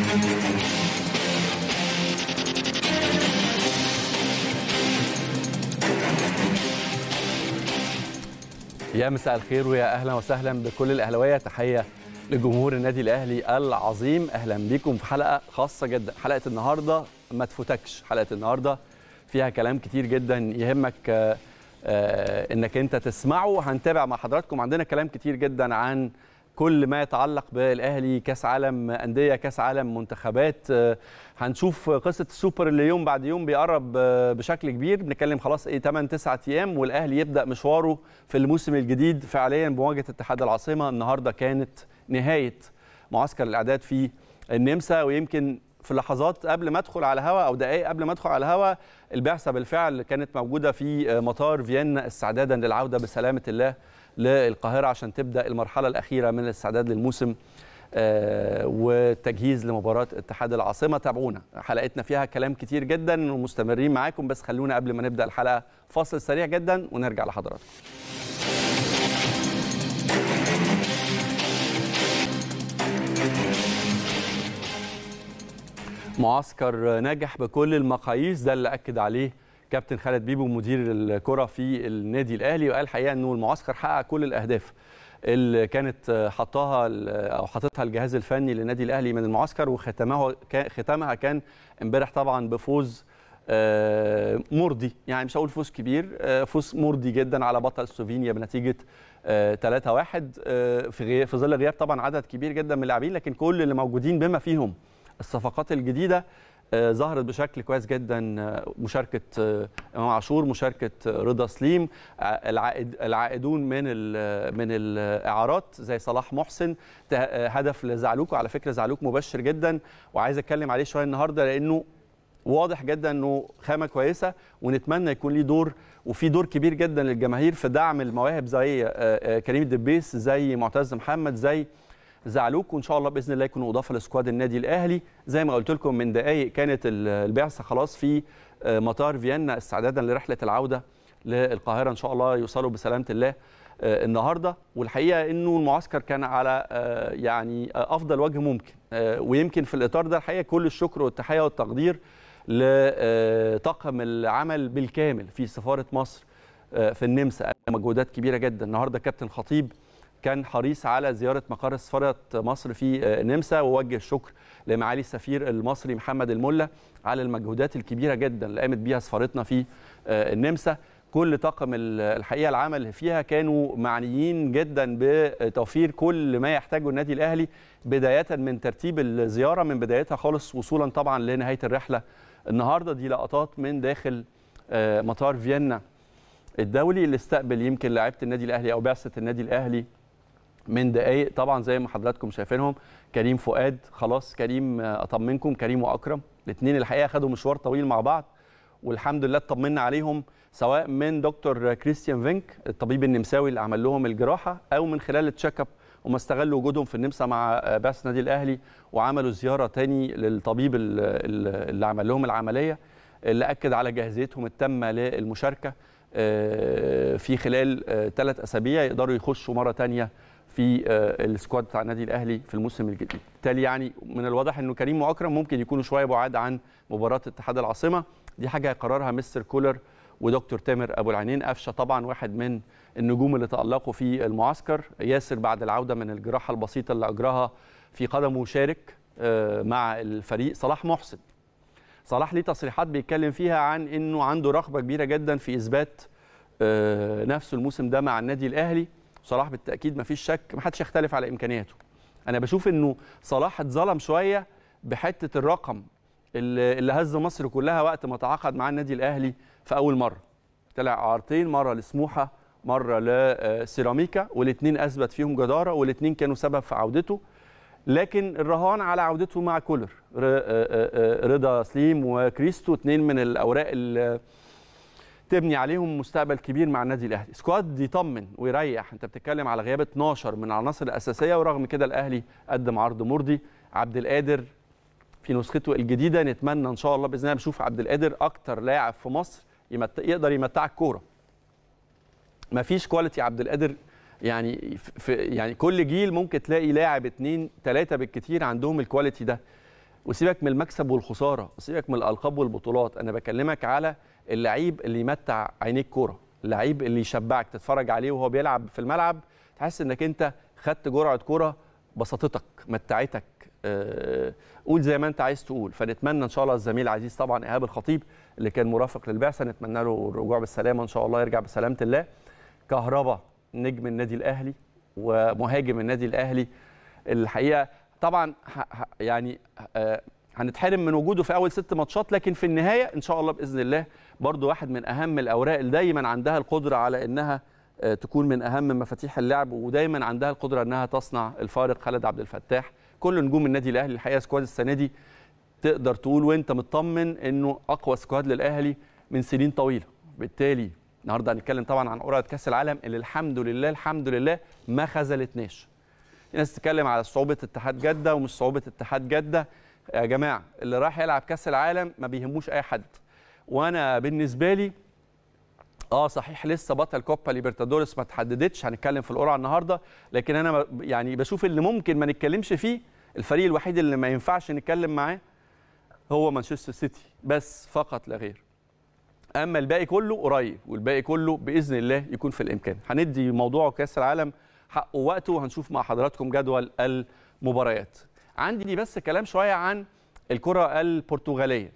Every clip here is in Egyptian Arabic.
يا مساء الخير ويا اهلا وسهلا بكل الاهلاويه تحيه لجمهور النادي الاهلي العظيم اهلا بيكم في حلقه خاصه جدا حلقه النهارده ما تفوتكش حلقه النهارده فيها كلام كتير جدا يهمك آه، آه، انك انت تسمعه هنتابع مع حضراتكم عندنا كلام كتير جدا عن كل ما يتعلق بالاهلي كاس عالم انديه كاس عالم منتخبات آه، هنشوف قصه السوبر اللي يوم بعد يوم بيقرب آه، بشكل كبير بنتكلم خلاص ايه 8 9 ايام والاهلي يبدا مشواره في الموسم الجديد فعليا بمواجهه اتحاد العاصمه النهارده كانت نهايه معسكر الاعداد في النمسا ويمكن في لحظات قبل ما ادخل على الهواء او دقائق قبل ما ادخل على الهواء البعثه بالفعل كانت موجوده في مطار فيينا استعدادا للعوده بسلامه الله للقاهره عشان تبدا المرحله الاخيره من الاستعداد للموسم آه، والتجهيز لمباراه اتحاد العاصمه تابعونا حلقتنا فيها كلام كتير جدا ومستمرين معاكم بس خلونا قبل ما نبدا الحلقه فاصل سريع جدا ونرجع لحضراتكم معسكر ناجح بكل المقاييس ده اللي اكد عليه كابتن خالد بيبو مدير الكره في النادي الاهلي وقال الحقيقه انه المعسكر حقق كل الاهداف اللي كانت حطاها او حاططها الجهاز الفني للنادي الاهلي من المعسكر وختمها ختامها كان امبارح طبعا بفوز آه، مرضي يعني مش هقول فوز كبير آه، فوز مرضي جدا على بطل سلوفينيا بنتيجه 3-1 في غياب في ظل غياب طبعا عدد كبير جدا من اللاعبين لكن كل اللي موجودين بما فيهم الصفقات الجديده آه، ظهرت بشكل كويس جدا آه، مشاركه آه، امام عاشور مشاركه آه، رضا سليم آه، العائد العائدون من ال- من الاعارات زي صلاح محسن ت- آه، هدف لزعلوك وعلى فكره زعلوك مبشر جدا وعايز اتكلم عليه شويه النهارده لانه واضح جدا انه خامه كويسه ونتمنى يكون ليه دور وفي دور كبير جدا للجماهير في دعم المواهب زي آه، آه، كريم الدبيس زي معتز محمد زي زعلوك وان شاء الله باذن الله يكونوا اضافه لسكواد النادي الاهلي زي ما قلت لكم من دقائق كانت ال- البعثه خلاص في آه، مطار فيينا استعدادا لرحله العوده للقاهره ان شاء الله يوصلوا بسلامه الله آه، النهارده والحقيقه انه المعسكر كان على آه، يعني آه، افضل وجه ممكن آه، ويمكن في الاطار ده الحقيقه كل الشكر والتحيه والتقدير لطاقم العمل بالكامل في سفاره مصر آه، في النمسا مجهودات كبيره جدا النهارده كابتن خطيب كان حريص على زياره مقر سفاره مصر في آه، النمسا ووجه الشكر لمعالي السفير المصري محمد الملا على المجهودات الكبيره جدا اللي قامت بيها سفارتنا في آه، النمسا كل طاقم ال- الحقيقه العمل اللي فيها كانوا معنيين جدا بتوفير كل ما يحتاجه النادي الاهلي بدايه من ترتيب الزياره من بدايتها خالص وصولا طبعا لنهايه الرحله النهارده دي لقطات من داخل آه، مطار فيينا الدولي اللي استقبل يمكن لعيبه النادي الاهلي او بعثه النادي الاهلي من دقائق طبعا زي ما حضراتكم شايفينهم كريم فؤاد خلاص كريم آه، اطمنكم كريم واكرم الاثنين الحقيقه خدوا مشوار طويل مع بعض والحمد لله اطمنا عليهم سواء من دكتور كريستيان فينك الطبيب النمساوي اللي عمل لهم الجراحه او من خلال التشيك اب هم استغلوا وجودهم في النمسا مع آه، بعثه النادي الاهلي وعملوا زياره تاني للطبيب ال- ال- اللي عمل لهم العمليه اللي اكد على جاهزيتهم التامه للمشاركه آه، في خلال ثلاث اسابيع يقدروا يخشوا مره تانية في آه، السكواد بتاع النادي الاهلي في الموسم الجديد بالتالي يعني من الواضح انه كريم واكرم ممكن يكونوا شويه بعاد عن مباراه اتحاد العاصمه دي حاجه هيقررها مستر كولر ودكتور تامر ابو العينين قفشه طبعا واحد من النجوم اللي تالقوا في المعسكر ياسر بعد العوده من الجراحه البسيطه اللي اجراها في قدمه شارك آه، مع الفريق صلاح محسن صلاح ليه تصريحات بيتكلم فيها عن انه عنده رغبه كبيره جدا في اثبات آه، نفسه الموسم ده مع النادي الاهلي صلاح بالتاكيد ما فيش شك ما حدش يختلف على امكانياته انا بشوف انه صلاح اتظلم شويه بحته الرقم اللي اللي هز مصر كلها وقت ما تعاقد مع النادي الاهلي في اول مره طلع اعارتين مره لسموحه مره لسيراميكا والاثنين اثبت فيهم جداره والاثنين كانوا سبب في عودته لكن الرهان على عودته مع كولر ر- آه، آه، آه، رضا سليم وكريستو اثنين من الاوراق اللي تبني عليهم مستقبل كبير مع النادي الاهلي سكواد يطمن ويريح انت بتتكلم على غياب 12 من العناصر الاساسيه ورغم كده الاهلي قدم عرض مرضي عبد القادر في نسخته الجديده نتمنى ان شاء الله باذن الله نشوف عبد القادر اكتر لاعب في مصر يمت... يقدر يمتعك كوره مفيش كواليتي عبد القادر يعني في يعني كل جيل ممكن تلاقي لاعب اتنين تلاته بالكتير عندهم الكواليتي ده وسيبك من المكسب والخساره وسيبك من الالقاب والبطولات انا بكلمك على اللعيب اللي يمتع عينيك كوره اللعيب اللي يشبعك تتفرج عليه وهو بيلعب في الملعب تحس انك انت خدت جرعه كوره بسطتك متعتك أه قول زي ما انت عايز تقول فنتمنى ان شاء الله الزميل العزيز طبعا ايهاب الخطيب اللي كان مرافق للبعثه نتمنى له الرجوع بالسلامه ان شاء الله يرجع بسلامه الله كهربا نجم النادي الاهلي ومهاجم النادي الاهلي الحقيقه طبعا يعني أه هنتحرم من وجوده في اول ست ماتشات لكن في النهايه ان شاء الله باذن الله برضو واحد من اهم الاوراق اللي دايما عندها القدره على انها تكون من اهم مفاتيح اللعب ودايما عندها القدره انها تصنع الفارق خالد عبد الفتاح كل نجوم النادي الاهلي الحقيقه سكواد السنه دي تقدر تقول وانت مطمن انه اقوى سكواد للاهلي من سنين طويله بالتالي النهارده هنتكلم طبعا عن قرعه كاس العالم اللي الحمد لله الحمد لله ما خذلتناش في ناس تتكلم على صعوبه اتحاد جده ومش صعوبه اتحاد جده يا جماعه اللي راح يلعب كاس العالم ما بيهموش اي حد وانا بالنسبه لي اه صحيح لسه بطل كوبا ليبرتادوريس ما تحددتش هنتكلم في القرعه النهارده لكن انا يعني بشوف اللي ممكن ما نتكلمش فيه الفريق الوحيد اللي ما ينفعش نتكلم معاه هو مانشستر سيتي بس فقط لا غير اما الباقي كله قريب والباقي كله باذن الله يكون في الامكان هندي موضوع كاس العالم حقه ووقته وهنشوف مع حضراتكم جدول المباريات عندي بس كلام شويه عن الكره البرتغاليه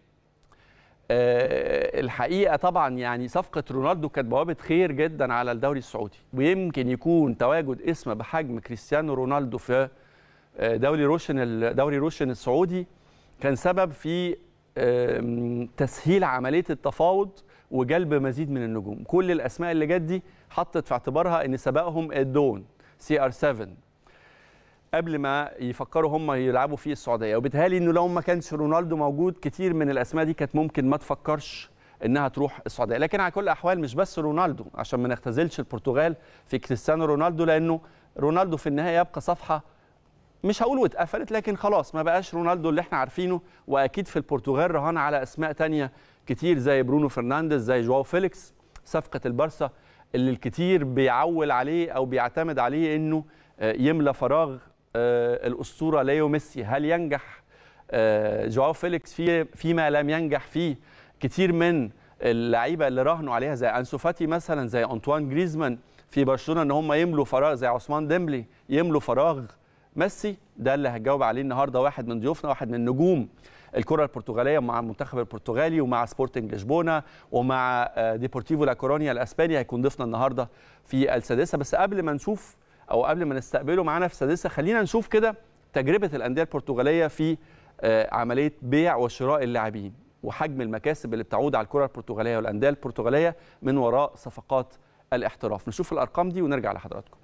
أه الحقيقه طبعا يعني صفقه رونالدو كانت بوابه خير جدا على الدوري السعودي ويمكن يكون تواجد اسم بحجم كريستيانو رونالدو في دوري روشن الدوري روشن السعودي كان سبب في تسهيل عمليه التفاوض وجلب مزيد من النجوم كل الاسماء اللي جت دي حطت في اعتبارها ان سبقهم الدون سي ار 7 قبل ما يفكروا هم يلعبوا في السعوديه وبالتالي انه لو ما كانش رونالدو موجود كتير من الاسماء دي كانت ممكن ما تفكرش انها تروح السعوديه لكن على كل الاحوال مش بس رونالدو عشان ما نختزلش البرتغال في كريستيانو رونالدو لانه رونالدو في النهايه يبقى صفحه مش هقول اتقفلت لكن خلاص ما بقاش رونالدو اللي احنا عارفينه واكيد في البرتغال رهان على اسماء تانية كتير زي برونو فرنانديز زي جواو فيليكس صفقه البارسا اللي الكتير بيعول عليه او بيعتمد عليه انه يملى فراغ الاسطوره ليو ميسي هل ينجح جواو فيليكس في فيما لم ينجح فيه كتير من اللعيبه اللي راهنوا عليها زي انسو فاتي مثلا زي انطوان جريزمان في برشلونه ان هم يملوا فراغ زي عثمان ديمبلي يملوا فراغ ميسي ده اللي هتجاوب عليه النهارده واحد من ضيوفنا واحد من نجوم الكره البرتغاليه مع المنتخب البرتغالي ومع سبورتنج لشبونه ومع ديبورتيفو لا كورونيا الاسباني هيكون ضيفنا النهارده في السادسه بس قبل ما نشوف او قبل ما نستقبله معانا في السادسه خلينا نشوف كده تجربه الانديه البرتغاليه في عمليه بيع وشراء اللاعبين وحجم المكاسب اللي بتعود على الكره البرتغاليه والانديه البرتغاليه من وراء صفقات الاحتراف نشوف الارقام دي ونرجع لحضراتكم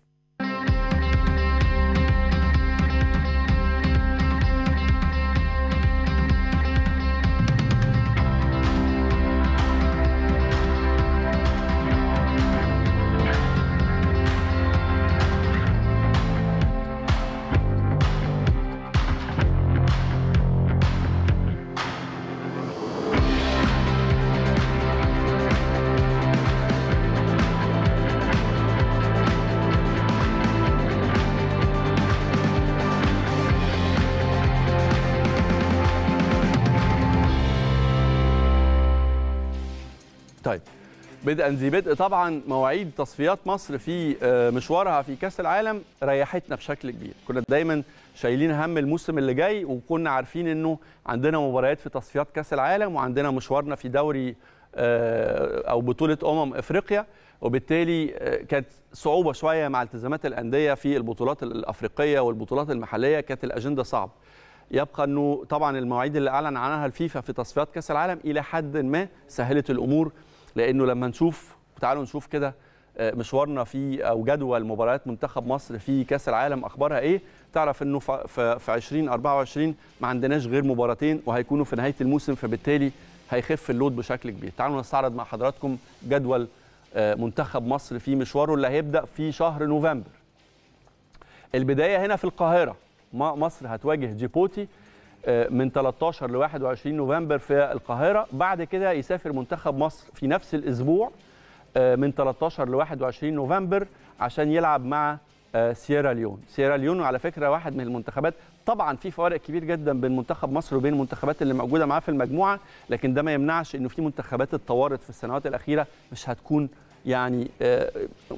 طيب بدءا ذي بدء طبعا مواعيد تصفيات مصر في مشوارها في كاس العالم ريحتنا بشكل كبير كنا دايما شايلين هم الموسم اللي جاي وكنا عارفين انه عندنا مباريات في تصفيات كاس العالم وعندنا مشوارنا في دوري او بطوله امم افريقيا وبالتالي كانت صعوبه شويه مع التزامات الانديه في البطولات الافريقيه والبطولات المحليه كانت الاجنده صعبه يبقى انه طبعا المواعيد اللي اعلن عنها الفيفا في تصفيات كاس العالم الى حد ما سهلت الامور لانه لما نشوف تعالوا نشوف كده مشوارنا في او جدول مباريات منتخب مصر في كاس العالم اخبارها ايه تعرف انه في 2024 ما عندناش غير مباراتين وهيكونوا في نهايه الموسم فبالتالي هيخف اللود بشكل كبير تعالوا نستعرض مع حضراتكم جدول منتخب مصر في مشواره اللي هيبدا في شهر نوفمبر البدايه هنا في القاهره مصر هتواجه جيبوتي من 13 ل 21 نوفمبر في القاهره بعد كده يسافر منتخب مصر في نفس الاسبوع من 13 ل 21 نوفمبر عشان يلعب مع سييرا ليون سييرا ليون على فكره واحد من المنتخبات طبعا في فوارق كبير جدا بين منتخب مصر وبين المنتخبات اللي موجوده معاه في المجموعه لكن ده ما يمنعش انه في منتخبات اتطورت في السنوات الاخيره مش هتكون يعني آه،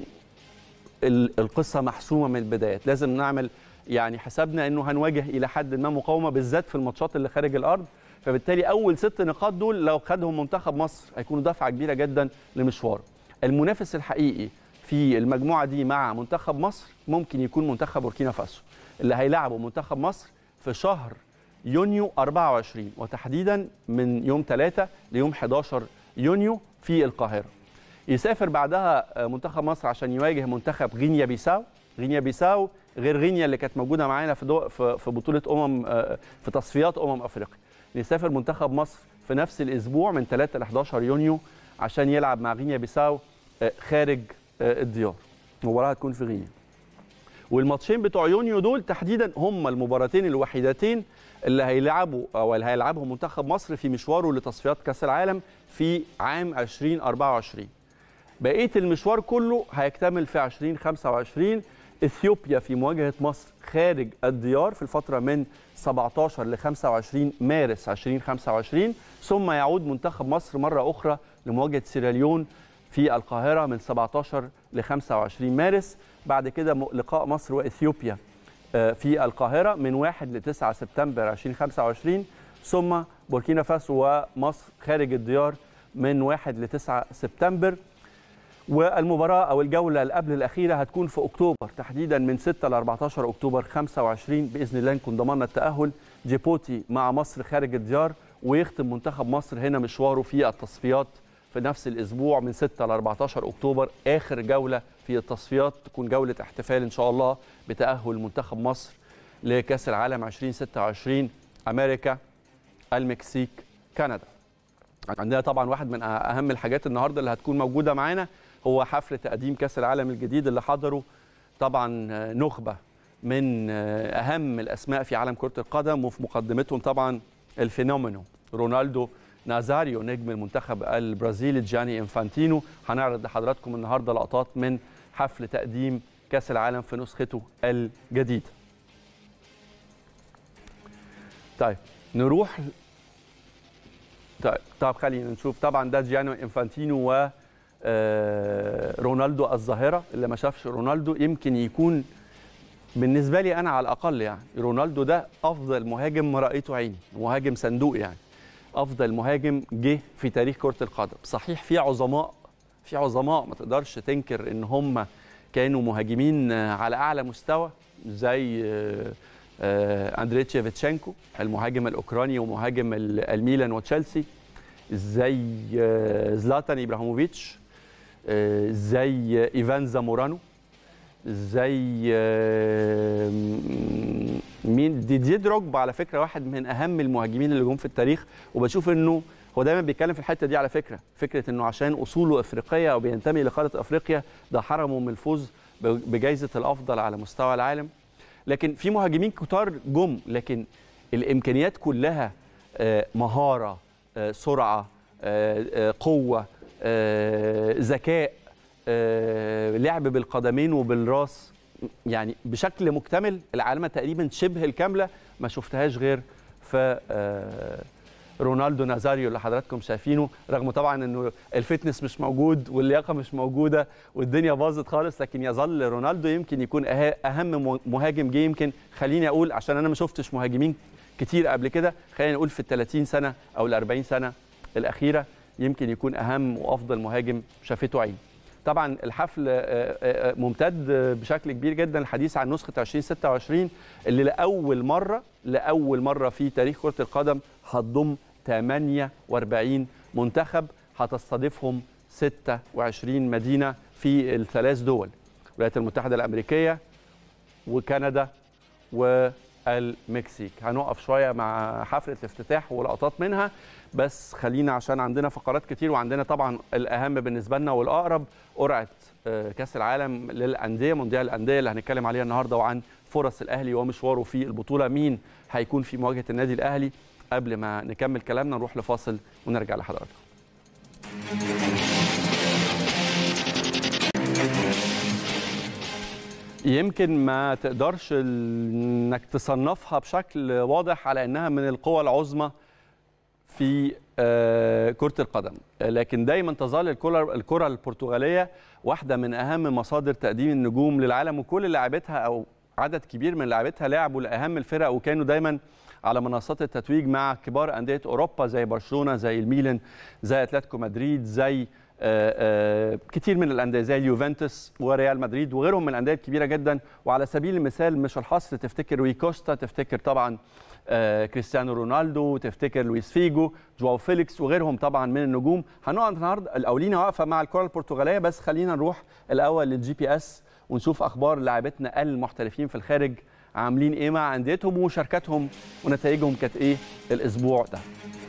ال- القصه محسومه من البدايات لازم نعمل يعني حسابنا انه هنواجه الى حد ما مقاومه بالذات في الماتشات اللي خارج الارض فبالتالي اول ست نقاط دول لو خدهم منتخب مصر هيكونوا دفعه كبيره جدا لمشواره المنافس الحقيقي في المجموعه دي مع منتخب مصر ممكن يكون منتخب بوركينا فاسو اللي هيلعبوا منتخب مصر في شهر يونيو 24 وتحديدا من يوم 3 ليوم 11 يونيو في القاهره يسافر بعدها منتخب مصر عشان يواجه منتخب غينيا بيساو غينيا بيساو غير غينيا اللي كانت موجوده معانا في دو في في بطوله امم آه، في تصفيات امم افريقيا يسافر منتخب مصر في نفس الاسبوع من 3 ل 11 يونيو عشان يلعب مع غينيا بيساو آه، خارج آه، الديار المباراه هتكون في غينيا والماتشين بتوع يونيو دول تحديدا هم المباراتين الوحيدتين اللي هيلعبوا او اللي هيلعبهم منتخب مصر في مشواره لتصفيات كاس العالم في عام 2024 بقيه المشوار كله هيكتمل في 2025 اثيوبيا في مواجهه مصر خارج الديار في الفتره من 17 ل 25 مارس 2025 ثم يعود منتخب مصر مره اخرى لمواجهه سيراليون في القاهره من 17 ل 25 مارس بعد كده م- لقاء مصر واثيوبيا آه، في القاهره من 1 ل 9 سبتمبر 2025 ثم بوركينا فاسو ومصر خارج الديار من 1 ل 9 سبتمبر والمباراة أو الجولة اللي قبل الأخيرة هتكون في أكتوبر تحديدا من 6 ل 14 أكتوبر 25 بإذن الله نكون ضمننا التأهل جيبوتي مع مصر خارج الديار ويختم منتخب مصر هنا مشواره في التصفيات في نفس الأسبوع من 6 ل 14 أكتوبر آخر جولة في التصفيات تكون جولة احتفال إن شاء الله بتأهل منتخب مصر لكأس العالم 2026 أمريكا المكسيك كندا عندنا طبعا واحد من اهم الحاجات النهارده اللي هتكون موجوده معانا هو حفل تقديم كاس العالم الجديد اللي حضره طبعا نخبه من اهم الاسماء في عالم كره القدم وفي مقدمتهم طبعا الفينومينو رونالدو نازاريو نجم المنتخب البرازيلي جاني انفانتينو هنعرض لحضراتكم النهارده لقطات من حفل تقديم كاس العالم في نسخته الجديده طيب نروح طيب طب خلينا نشوف طبعا ده جيانو انفانتينو و آه، رونالدو الظاهره اللي ما شافش رونالدو يمكن يكون بالنسبه لي انا على الاقل يعني رونالدو ده افضل مهاجم رايته عيني مهاجم صندوق يعني افضل مهاجم جه في تاريخ كره القدم صحيح في عظماء في عظماء ما تقدرش تنكر ان هم كانوا مهاجمين آه، على اعلى مستوى زي آه، آه، اندري تشيفتشينكو المهاجم الاوكراني ومهاجم ال- الميلان وتشيلسي زي آه، زلاتان ابراهيموفيتش آه، زي ايفان زامورانو زي آه، م- مين ديدي دروجبا على فكره واحد من اهم المهاجمين اللي جم في التاريخ وبشوف انه هو دايما بيتكلم في الحته دي على فكره فكره انه عشان اصوله افريقيه او بينتمي لقاره افريقيا ده حرمه من الفوز ب- بجائزه الافضل على مستوى العالم لكن في مهاجمين كتار جم لكن الامكانيات كلها آه، مهاره آه، سرعه آه، آه، قوه آه، ذكاء آه، لعب بالقدمين وبالراس يعني بشكل مكتمل العلامه تقريبا شبه الكامله ما شفتهاش غير في آه، رونالدو نازاريو اللي حضراتكم شايفينه رغم طبعا انه الفتنس مش موجود واللياقه مش موجوده والدنيا باظت خالص لكن يظل رونالدو يمكن يكون أه- اهم مهاجم جه يمكن خليني اقول عشان انا ما شفتش مهاجمين كتير قبل كده خلينا نقول في ال 30 سنه او ال 40 سنه الاخيره يمكن يكون اهم وافضل مهاجم شافته عين طبعا الحفل آه، آه، آه، ممتد آه، بشكل كبير جدا الحديث عن نسخه 2026 اللي لاول مره لاول مره في تاريخ كره القدم هتضم 48 منتخب هتستضيفهم 26 مدينه في الثلاث دول الولايات المتحده الامريكيه وكندا والمكسيك هنقف شويه مع حفله الافتتاح ولقطات منها بس خلينا عشان عندنا فقرات كتير وعندنا طبعا الاهم بالنسبه لنا والاقرب قرعه آه، كاس العالم للانديه مونديال الانديه اللي هنتكلم عليها النهارده وعن فرص الاهلي ومشواره في البطوله مين هيكون في مواجهه النادي الاهلي قبل ما نكمل كلامنا نروح لفاصل ونرجع لحضراتكم يمكن ما تقدرش انك تصنفها بشكل واضح على انها من القوى العظمى في كرة القدم لكن دايما تظل الكرة الكرة البرتغالية واحدة من أهم مصادر تقديم النجوم للعالم وكل لاعبتها أو عدد كبير من لاعبتها لعبوا لأهم الفرق وكانوا دايما على منصات التتويج مع كبار أندية أوروبا زي برشلونة زي الميلان زي أتلتيكو مدريد زي آآ آآ كتير من الانديه زي اليوفنتوس وريال مدريد وغيرهم من الانديه الكبيره جدا وعلى سبيل المثال مش الحصر تفتكر روي كوستا تفتكر طبعا كريستيانو رونالدو تفتكر لويس فيجو جواو فيليكس وغيرهم طبعا من النجوم هنقعد النهارده الاولين واقفه مع الكره البرتغاليه بس خلينا نروح الاول للجي بي اس ونشوف اخبار لاعبتنا المحترفين في الخارج عاملين ايه مع انديتهم ومشاركاتهم ونتائجهم كانت ايه الاسبوع ده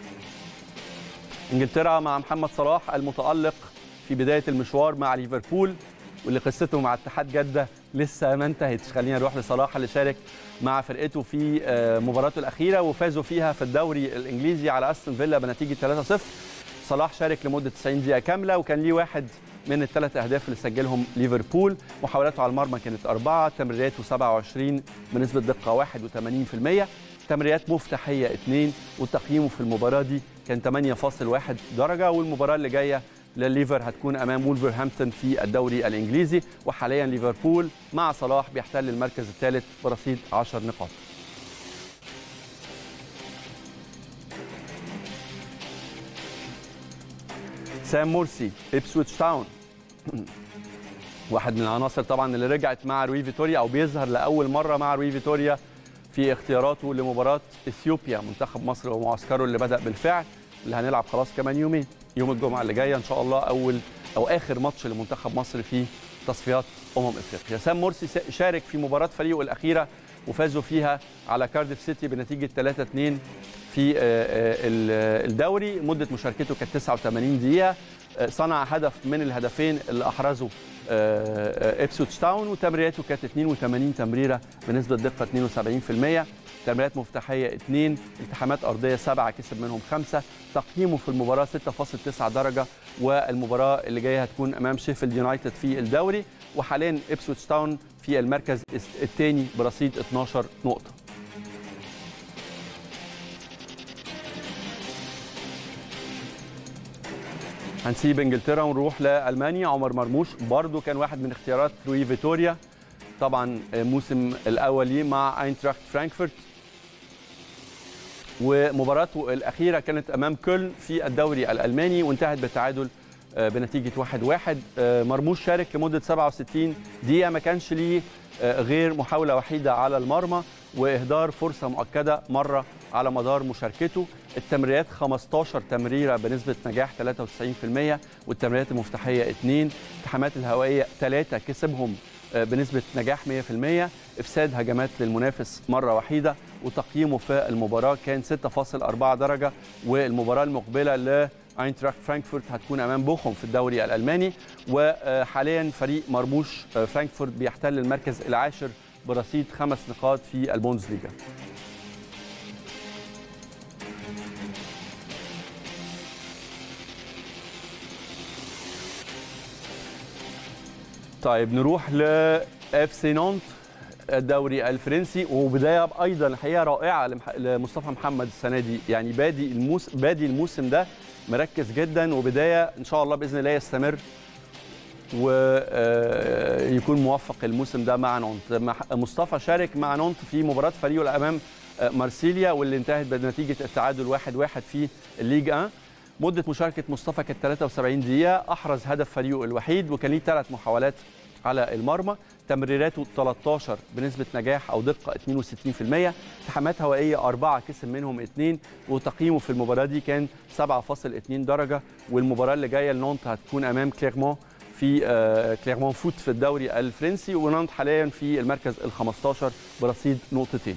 انجلترا مع محمد صلاح المتالق في بدايه المشوار مع ليفربول واللي قصته مع اتحاد جده لسه ما انتهتش خلينا نروح لصلاح اللي شارك مع فرقته في مباراته الاخيره وفازوا فيها في الدوري الانجليزي على استون فيلا بنتيجه 3-0 صلاح شارك لمده 90 دقيقه كامله وكان ليه واحد من الثلاث اهداف اللي سجلهم ليفربول محاولاته على المرمى كانت اربعه تمريراته 27 بنسبه دقه 81% تمريرات مفتاحيه 2 وتقييمه في المباراه دي كان 8.1 درجه والمباراه اللي جايه لليفر هتكون امام وولفرهامبتون في الدوري الانجليزي وحاليا ليفربول مع صلاح بيحتل المركز الثالث برصيد 10 نقاط سام مورسي ابسويتش تاون واحد من العناصر طبعا اللي رجعت مع روي فيتوريا او بيظهر لاول مره مع روي فيتوريا في اختياراته لمباراه اثيوبيا منتخب مصر ومعسكره اللي بدا بالفعل اللي هنلعب خلاص كمان يومين يوم الجمعه اللي جايه ان شاء الله اول او اخر ماتش لمنتخب مصر في تصفيات امم افريقيا سام مرسي شارك في مباراه فريقه الاخيره وفازوا فيها على كارديف سيتي بنتيجه 3-2 في الدوري مده مشاركته كانت 89 دقيقه صنع هدف من الهدفين اللي احرزوا ابسوتش تاون وتمريراته كانت 82 تمريره بنسبه دقه 72% تمريرات مفتاحيه 2 التحامات ارضيه 7 كسب منهم 5 تقييمه في المباراه 6.9 درجه والمباراه اللي جايه هتكون امام شيفيلد يونايتد في الدوري وحاليا ابسوتش تاون في المركز الثاني برصيد 12 نقطه هنسيب انجلترا ونروح لالمانيا عمر مرموش برضو كان واحد من اختيارات لوي فيتوريا طبعا الموسم الاول ليه مع اينتراخت فرانكفورت ومباراته الاخيره كانت امام كولن في الدوري الالماني وانتهت بالتعادل بنتيجه 1-1 مرموش شارك لمده 67 دقيقه ما كانش ليه غير محاوله وحيده على المرمى واهدار فرصه مؤكده مره على مدار مشاركته التمريرات 15 تمريره بنسبه نجاح 93% والتمريرات المفتاحيه 2 التحامات الهوائيه 3 كسبهم بنسبه نجاح 100% افساد هجمات للمنافس مره وحيده وتقييمه في المباراه كان 6.4 درجه والمباراه المقبله ل اينتراخت فرانكفورت هتكون امام بوخم في الدوري الالماني وحاليا فريق مرموش فرانكفورت بيحتل المركز العاشر برصيد خمس نقاط في البوندسليجا طيب نروح ل اف سي نونت الدوري الفرنسي وبدايه ايضا الحقيقه رائعه لمصطفى محمد السنه دي يعني بادي الموسم بادي الموسم ده مركز جدا وبدايه ان شاء الله باذن الله يستمر ويكون موفق الموسم ده مع نونت مصطفى شارك مع نونت في مباراه فريقه امام مارسيليا واللي انتهت بنتيجه التعادل 1-1 في الليج 1 مده مشاركه مصطفى كانت 73 دقيقه احرز هدف فريقه الوحيد وكان ليه ثلاث محاولات على المرمى تمريراته 13 بنسبه نجاح او دقه 62% التحامات هوائيه أربعة كسب منهم اثنين وتقييمه في المباراه دي كان 7.2 درجه والمباراه اللي جايه لنونت هتكون امام كليرمون في كليرمون فوت في الدوري الفرنسي ونانت حاليا في المركز ال 15 برصيد نقطتين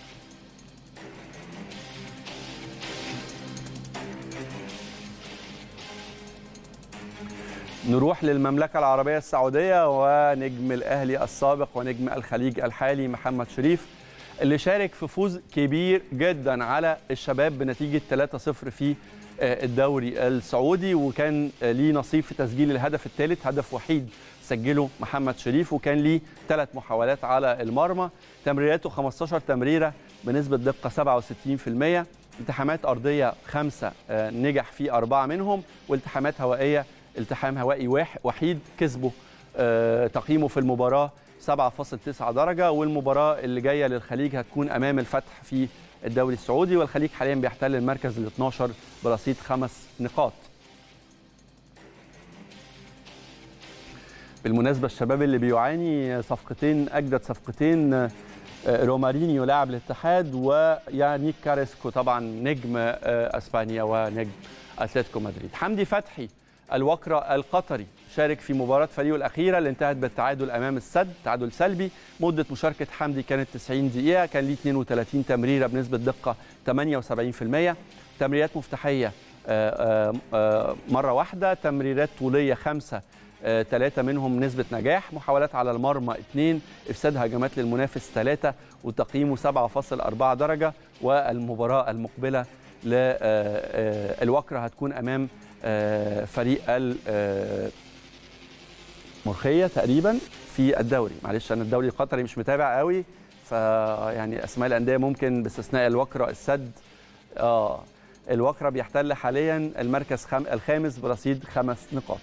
نروح للمملكة العربية السعودية ونجم الأهلي السابق ونجم الخليج الحالي محمد شريف اللي شارك في فوز كبير جدا على الشباب بنتيجة 3-0 في الدوري السعودي وكان ليه نصيب في تسجيل الهدف الثالث هدف وحيد سجله محمد شريف وكان ليه ثلاث محاولات على المرمى تمريراته 15 تمريره بنسبه دقه 67% التحامات ارضيه خمسه نجح في اربعه منهم والتحامات هوائيه التحام هوائي وحيد كسبه تقييمه في المباراه 7.9 درجه والمباراه اللي جايه للخليج هتكون امام الفتح في الدوري السعودي والخليج حاليا بيحتل المركز ال 12 برصيد خمس نقاط. بالمناسبه الشباب اللي بيعاني صفقتين اجدد صفقتين رومارينيو لاعب الاتحاد ويانيك كاريسكو طبعا نجم اسبانيا ونجم اتلتيكو مدريد. حمدي فتحي الوكرة القطري شارك في مباراة فريقه الأخيرة اللي انتهت بالتعادل أمام السد تعادل سلبي مدة مشاركة حمدي كانت 90 دقيقة كان ليه 32 تمريرة بنسبة دقة 78% تمريرات مفتاحية مرة واحدة تمريرات طولية خمسة ثلاثة منهم نسبة نجاح محاولات على المرمى اثنين إفساد هجمات للمنافس ثلاثة وتقييمه 7.4 درجة والمباراة المقبلة للوكرة هتكون أمام فريق المرخية تقريبا في الدوري معلش أنا الدوري القطري مش متابع قوي فيعني أسماء الأندية ممكن باستثناء الوكرة السد آه الوكرة بيحتل حاليا المركز خم... الخامس برصيد خمس نقاط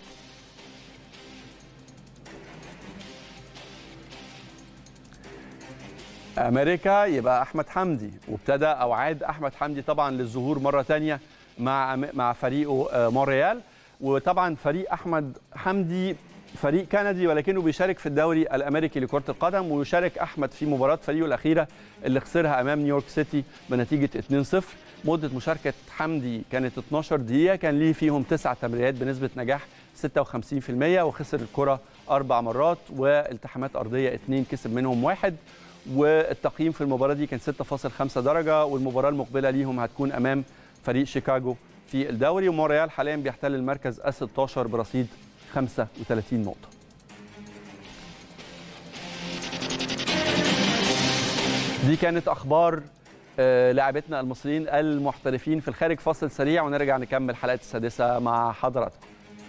امريكا يبقى احمد حمدي وابتدى او عاد احمد حمدي طبعا للظهور مره ثانيه مع مع فريقه مونريال وطبعا فريق احمد حمدي فريق كندي ولكنه بيشارك في الدوري الامريكي لكره القدم ويشارك احمد في مباراه فريقه الاخيره اللي خسرها امام نيويورك سيتي بنتيجه 2-0 مده مشاركه حمدي كانت 12 دقيقه كان ليه فيهم تسع تمريرات بنسبه نجاح 56% وخسر الكره اربع مرات والتحامات ارضيه اثنين كسب منهم واحد والتقييم في المباراه دي كان 6.5 درجه والمباراه المقبله ليهم هتكون امام فريق شيكاغو في الدوري ومونريال حاليا بيحتل المركز ال 16 برصيد 35 نقطه دي كانت اخبار لاعبتنا المصريين المحترفين في الخارج فاصل سريع ونرجع نكمل حلقه السادسه مع حضراتكم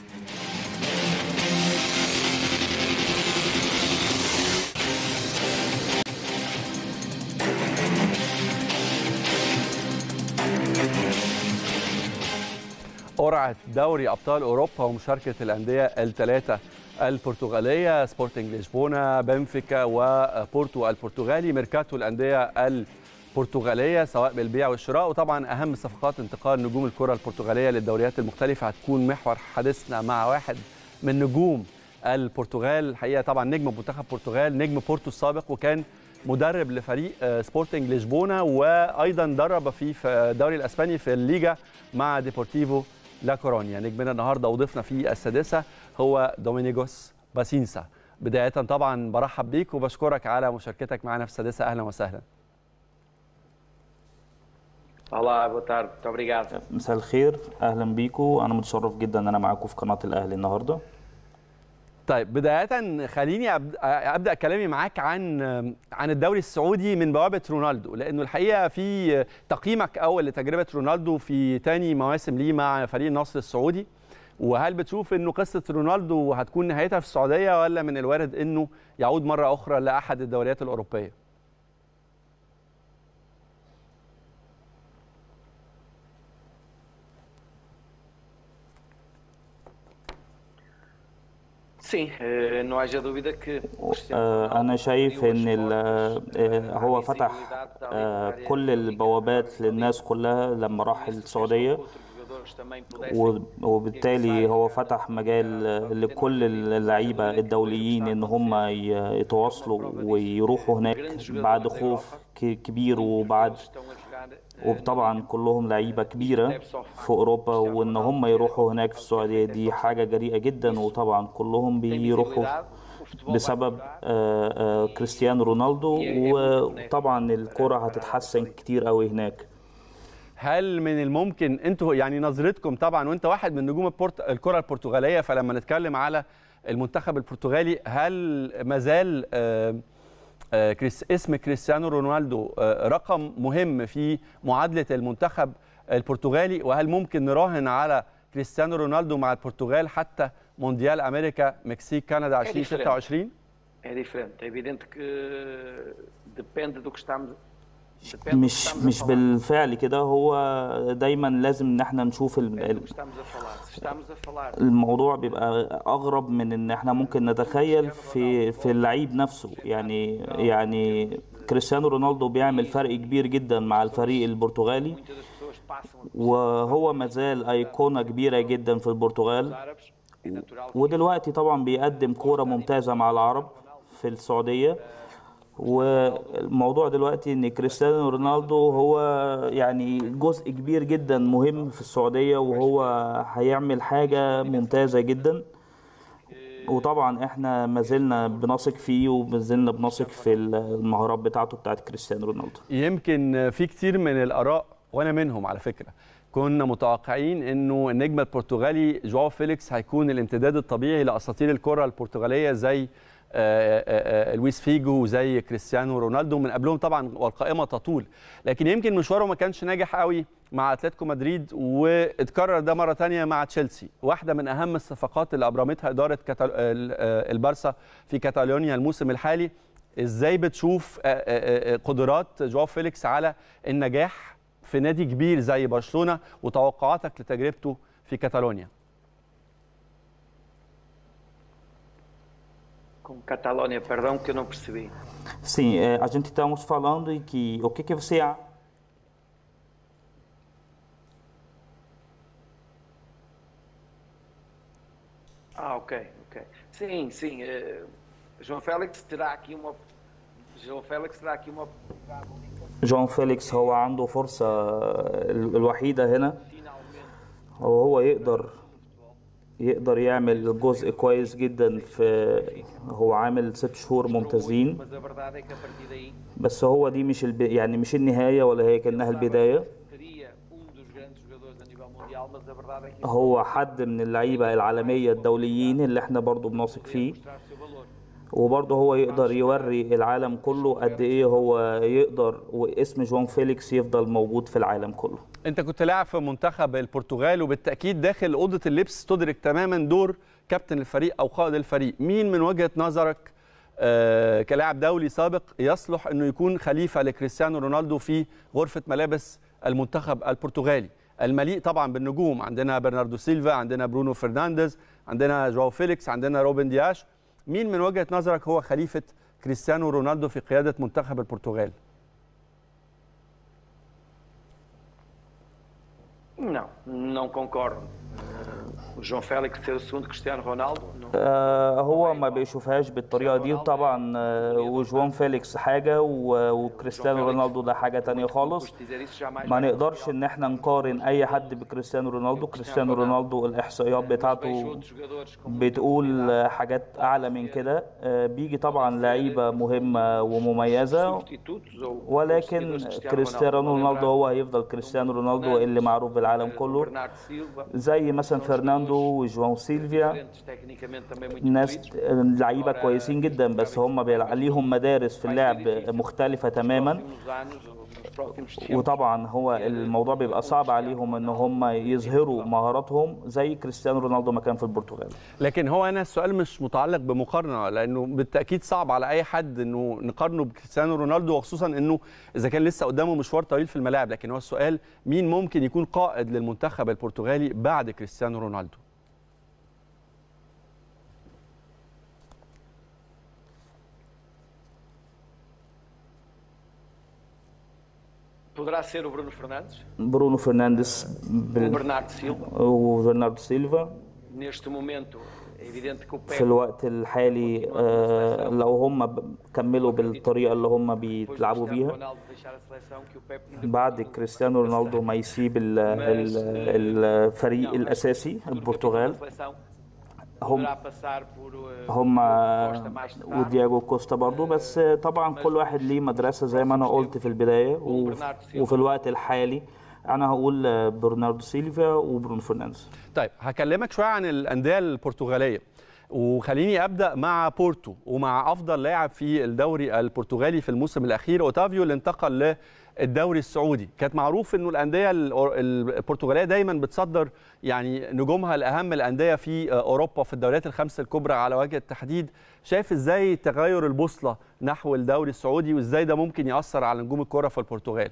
قرعه دوري ابطال اوروبا ومشاركه الانديه الثلاثه البرتغاليه سبورتنج لشبونه بنفيكا وبورتو البرتغالي ميركاتو الانديه البرتغاليه سواء بالبيع والشراء وطبعا اهم صفقات انتقال نجوم الكره البرتغاليه للدوريات المختلفه هتكون محور حديثنا مع واحد من نجوم البرتغال الحقيقه طبعا نجم منتخب البرتغال نجم بورتو السابق وكان مدرب لفريق سبورتنج لشبونه وايضا درب في الدوري الاسباني في الليجا مع ديبورتيفو لا كورونيا نجمنا النهارده وضيفنا في السادسه هو دومينيجوس باسينسا بدايه طبعا برحب بيك وبشكرك على مشاركتك معنا في السادسه اهلا وسهلا Olá, boa tarde, muito obrigado. مساء الخير اهلا بيكم انا متشرف جدا ان انا معاكم في قناه الاهلي النهارده طيب بدايه خليني ابدا كلامي معاك عن عن الدوري السعودي من بوابه رونالدو لانه الحقيقه في تقييمك اول لتجربه رونالدو في ثاني مواسم ليه مع فريق النصر السعودي وهل بتشوف انه قصه رونالدو هتكون نهايتها في السعوديه ولا من الوارد انه يعود مره اخرى لاحد الدوريات الاوروبيه Sim, não haja dúvida que أنا شايف إن هو فتح كل البوابات للناس كلها لما راح السعودية وبالتالي هو فتح مجال لكل اللعيبة الدوليين إن هم يتواصلوا ويروحوا هناك بعد خوف كبير وبعد وطبعا كلهم لعيبة كبيرة في أوروبا وإن هم يروحوا هناك في السعودية دي حاجة جريئة جدا وطبعا كلهم بيروحوا بسبب كريستيانو رونالدو وطبعا الكرة هتتحسن كتير قوي هناك هل من الممكن انتوا يعني نظرتكم طبعا وانت واحد من نجوم البورت... الكره البرتغاليه فلما نتكلم على المنتخب البرتغالي هل مازال آه كريس اسم كريستيانو رونالدو رقم مهم في معادله المنتخب البرتغالي وهل ممكن نراهن على كريستيانو رونالدو مع البرتغال حتى مونديال امريكا مكسيك كندا 2026 É diferente. É evidente que depende do que estamos. depende do que مش estamos a مش falar. بالفعل كده هو دايما لازم ان احنا نشوف ال- Depende do ال- que estamos a falar. Se estamos a falar الموضوع بيبقى اغرب من ان احنا ممكن نتخيل في في اللعيب نفسه يعني يعني كريستيانو رونالدو بيعمل فرق كبير جدا مع الفريق البرتغالي muitas das pessoas passam a وهو مازال ايقونة كبيرة جدا في البرتغال árabes, é natural que ودلوقتي طبعا بيقدم كورة ممتازة مع العرب في السعودية والموضوع دلوقتي ان كريستيانو رونالدو هو يعني جزء كبير جدا مهم في السعودية وهو هيعمل حاجة ممتازة جدا وطبعا احنا ما زلنا بنثق فيه وما زلنا بنثق في المهارات بتاعته بتاعت كريستيانو رونالدو يمكن في كتير من الاراء وانا منهم على فكره كنا متوقعين انه النجم البرتغالي جواو فيليكس هيكون الامتداد الطبيعي لاساطير الكره البرتغاليه زي آه، آه، آه، لويس فيجو وزي كريستيانو رونالدو من قبلهم طبعا والقائمه تطول لكن يمكن مشواره ما كانش ناجح قوي مع اتلتيكو مدريد واتكرر ده مره تانية مع تشيلسي واحده من اهم الصفقات اللي ابرمتها اداره كتال... ال- آه، البارسا في كاتالونيا الموسم الحالي ازاي بتشوف آه، آه، آه، قدرات جواو فيليكس على النجاح في نادي كبير زي برشلونه وتوقعاتك لتجربته في كاتالونيا com Catalónia, perdão, que eu não percebi. Sim, é, a gente estamos falando e que o que que você a- Ah, ok, ok. Sim, sim. eh, João Félix terá aqui uma. João Félix terá aqui uma. جون فيليكس هو عنده فرصة ال- الوحيدة هنا Finalmente, وهو يقدر يقدر يعمل جزء كويس جدا في هو عامل ست شهور ممتازين mas a verdade é que a partir daí بس هو دي مش الب... يعني مش النهاية ولا هي كأنها البداية seria um dos grandes jogadores a nível mundial, mas a verdade é que هو حد من اللعيبة العالمية الدوليين اللي احنا برضو بنثق فيه mostrar o seu valor. وبرضه هو يقدر يوري العالم كله قد ايه هو يقدر واسم جون فيليكس يفضل موجود في العالم كله انت كنت لاعب في منتخب البرتغال وبالتاكيد داخل اوضه اللبس تدرك تماما دور كابتن الفريق او قائد الفريق مين من وجهه نظرك آه كلاعب دولي سابق يصلح انه يكون خليفه لكريستيانو رونالدو في غرفه ملابس المنتخب البرتغالي المليء طبعا بالنجوم عندنا برناردو سيلفا عندنا برونو فرنانديز عندنا جواو فيليكس عندنا روبن دياش مين من وجهه نظرك هو خليفه كريستيانو رونالدو في قياده منتخب البرتغال Não, não concordo. O João Félix ser o segundo Cristiano Ronaldo, não. آه، هو ما بيشوفهاش بالطريقة دي طبعا آه، وجوان فيليكس حاجة و- وكريستيانو رونالدو ده حاجة تانية خالص Custo dizer isso jamais. ما vai نقدرش ان احنا نقارن اي حد بكريستيانو رونالدو كريستيانو رونالدو الاحصائيات Vejo بتاعته outros jogadores com بتقول آه، حاجات اعلى من كده آه، بيجي طبعا لعيبة مهمة ومميزة substitutos ou ولكن seguidores de Cristiano كريستيانو Ronaldo. رونالدو هو هيفضل كريستيانو رونالدو اللي معروف بالعالم كله Bernardo Silva, زي مثلا فرناندو وجوان سيلفيا diferentes tecnicamente também muito ناس bonitos. لعيبه كويسين جدا بس هم بيلع- ليهم مدارس في اللعب مختلفه تماما Nos anos, nos próximos tempos. وطبعا هو الموضوع بيبقى صعب عليهم ان هم يظهروا مهاراتهم زي كريستيانو رونالدو ما كان في البرتغال لكن هو انا السؤال مش متعلق بمقارنه لانه بالتاكيد صعب على اي حد انه نقارنه بكريستيانو رونالدو وخصوصا انه اذا كان لسه قدامه مشوار طويل في الملاعب لكن هو السؤال مين ممكن يكون قائد للمنتخب البرتغالي بعد كريستيانو رونالدو Poderá ser o Bruno Fernandes, برونو فرنانديز o بال- Bernardo Silva. وبرناردو سيلفا Neste momento, é evidente que o في Pepe الوقت الحالي آه، لو هم ب- كملوا بالطريقه اللي هم depois do بيلعبوا Cristiano بيها Ronaldo deixar a seleção, que o Pepe ainda بعد كريستيانو رونالدو ما يسيب ال- ال- الفريق الاساسي البرتغال a seleção هم poderá passar por uh, هم Costa mais tarde. ودياجو كوستا برضو بس طبعا كل واحد ليه مدرسة زي ما أنا قلت في البداية و- وفي الوقت الحالي أنا هقول برناردو سيلفا وبرونو فرنانديز طيب هكلمك شويه عن الانديه البرتغاليه وخليني ابدا مع بورتو ومع افضل لاعب في الدوري البرتغالي في الموسم الاخير اوتافيو اللي انتقل الدوري السعودي كانت معروف انه الانديه البرتغاليه دايما بتصدر يعني نجومها لاهم الانديه في اوروبا في الدوريات الخمس الكبرى على وجه التحديد شايف ازاي تغير البوصله نحو الدوري السعودي وازاي ده ممكن ياثر على نجوم الكره في البرتغال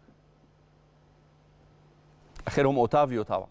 اخرهم اوتافيو طبعا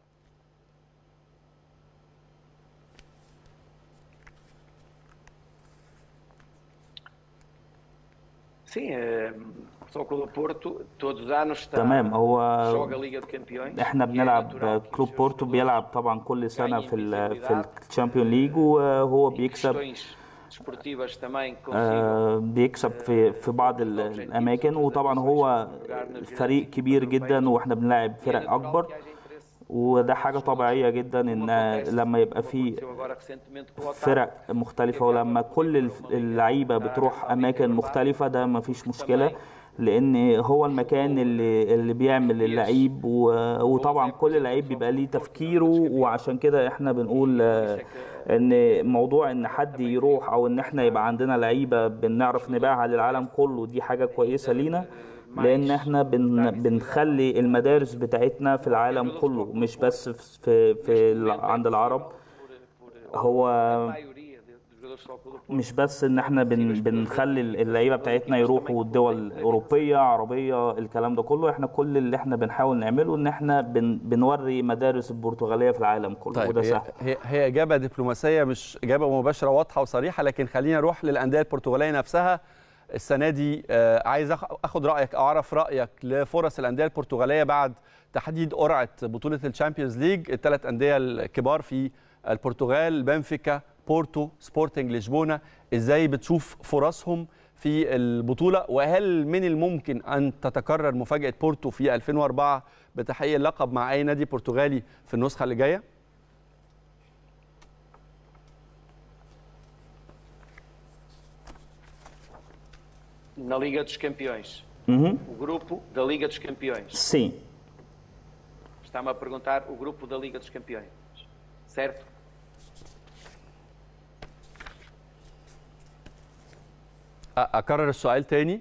Sim, só o Clube Porto todos os anos está تمام هو joga a Liga de Campeões. احنا e é بنلعب natural que كلوب os بورتو jogadores بيلعب طبعا كل سنه ganhem في ال في visibilidade الشامبيون ليج وهو em بيكسب questões desportivas também consigam آه، بيكسب في في بعض ال- الاماكن وطبعا هو فريق كبير جدا واحنا بنلاعب e é فرق natural اكبر que haja interesse. وده حاجه طبيعيه جدا ان لما يبقى في Aconteceu agora recentemente com o Otávio. فرق مختلفة ولما كل الف- اللعيبة بتروح أماكن مختلفة ده مفيش مشكلة لأن هو المكان اللي اللي بيعمل اللعيب و- وطبعا كل لعيب بيبقى ليه تفكيره وعشان كده احنا بنقول آه، ان موضوع ان حد يروح او ان احنا يبقى عندنا لعيبة بنعرف نبيعها للعالم كله دي حاجة كويسة لينا لان احنا بن بنخلي المدارس بتاعتنا في العالم كله مش بس في في ال- عند العرب Por- por- هو a maioria dos jogadores só o Clube Porto مش بس ان احنا بن بنخلي اللعيبه بتاعتنا يروحوا الدول اوروبيه عربيه الكلام ده كله احنا كل اللي احنا بنحاول نعمله ان احنا بن بنوري مدارس البرتغاليه في العالم كله طيب وده هي, سهل هي هي اجابه دبلوماسيه مش اجابه مباشره واضحه وصريحه لكن خلينا نروح للانديه البرتغاليه نفسها السنه دي آه، عايز أخ- اخد رايك او اعرف رايك لفرص الانديه البرتغاليه بعد تحديد قرعه بطوله الشامبيونز ليج الثلاث انديه الكبار في البرتغال بنفيكا بورتو سبورتنج لشبونه ازاي بتشوف فرصهم في البطوله وهل من الممكن ان تتكرر مفاجاه بورتو في 2004 بتحقيق اللقب مع اي نادي برتغالي في النسخه اللي جايه na Liga dos Campeões. Uhum. O grupo da Liga dos Campeões. Sim. Está-me a perguntar o grupo da Liga dos Campeões. Certo? أ- اكرر السؤال تاني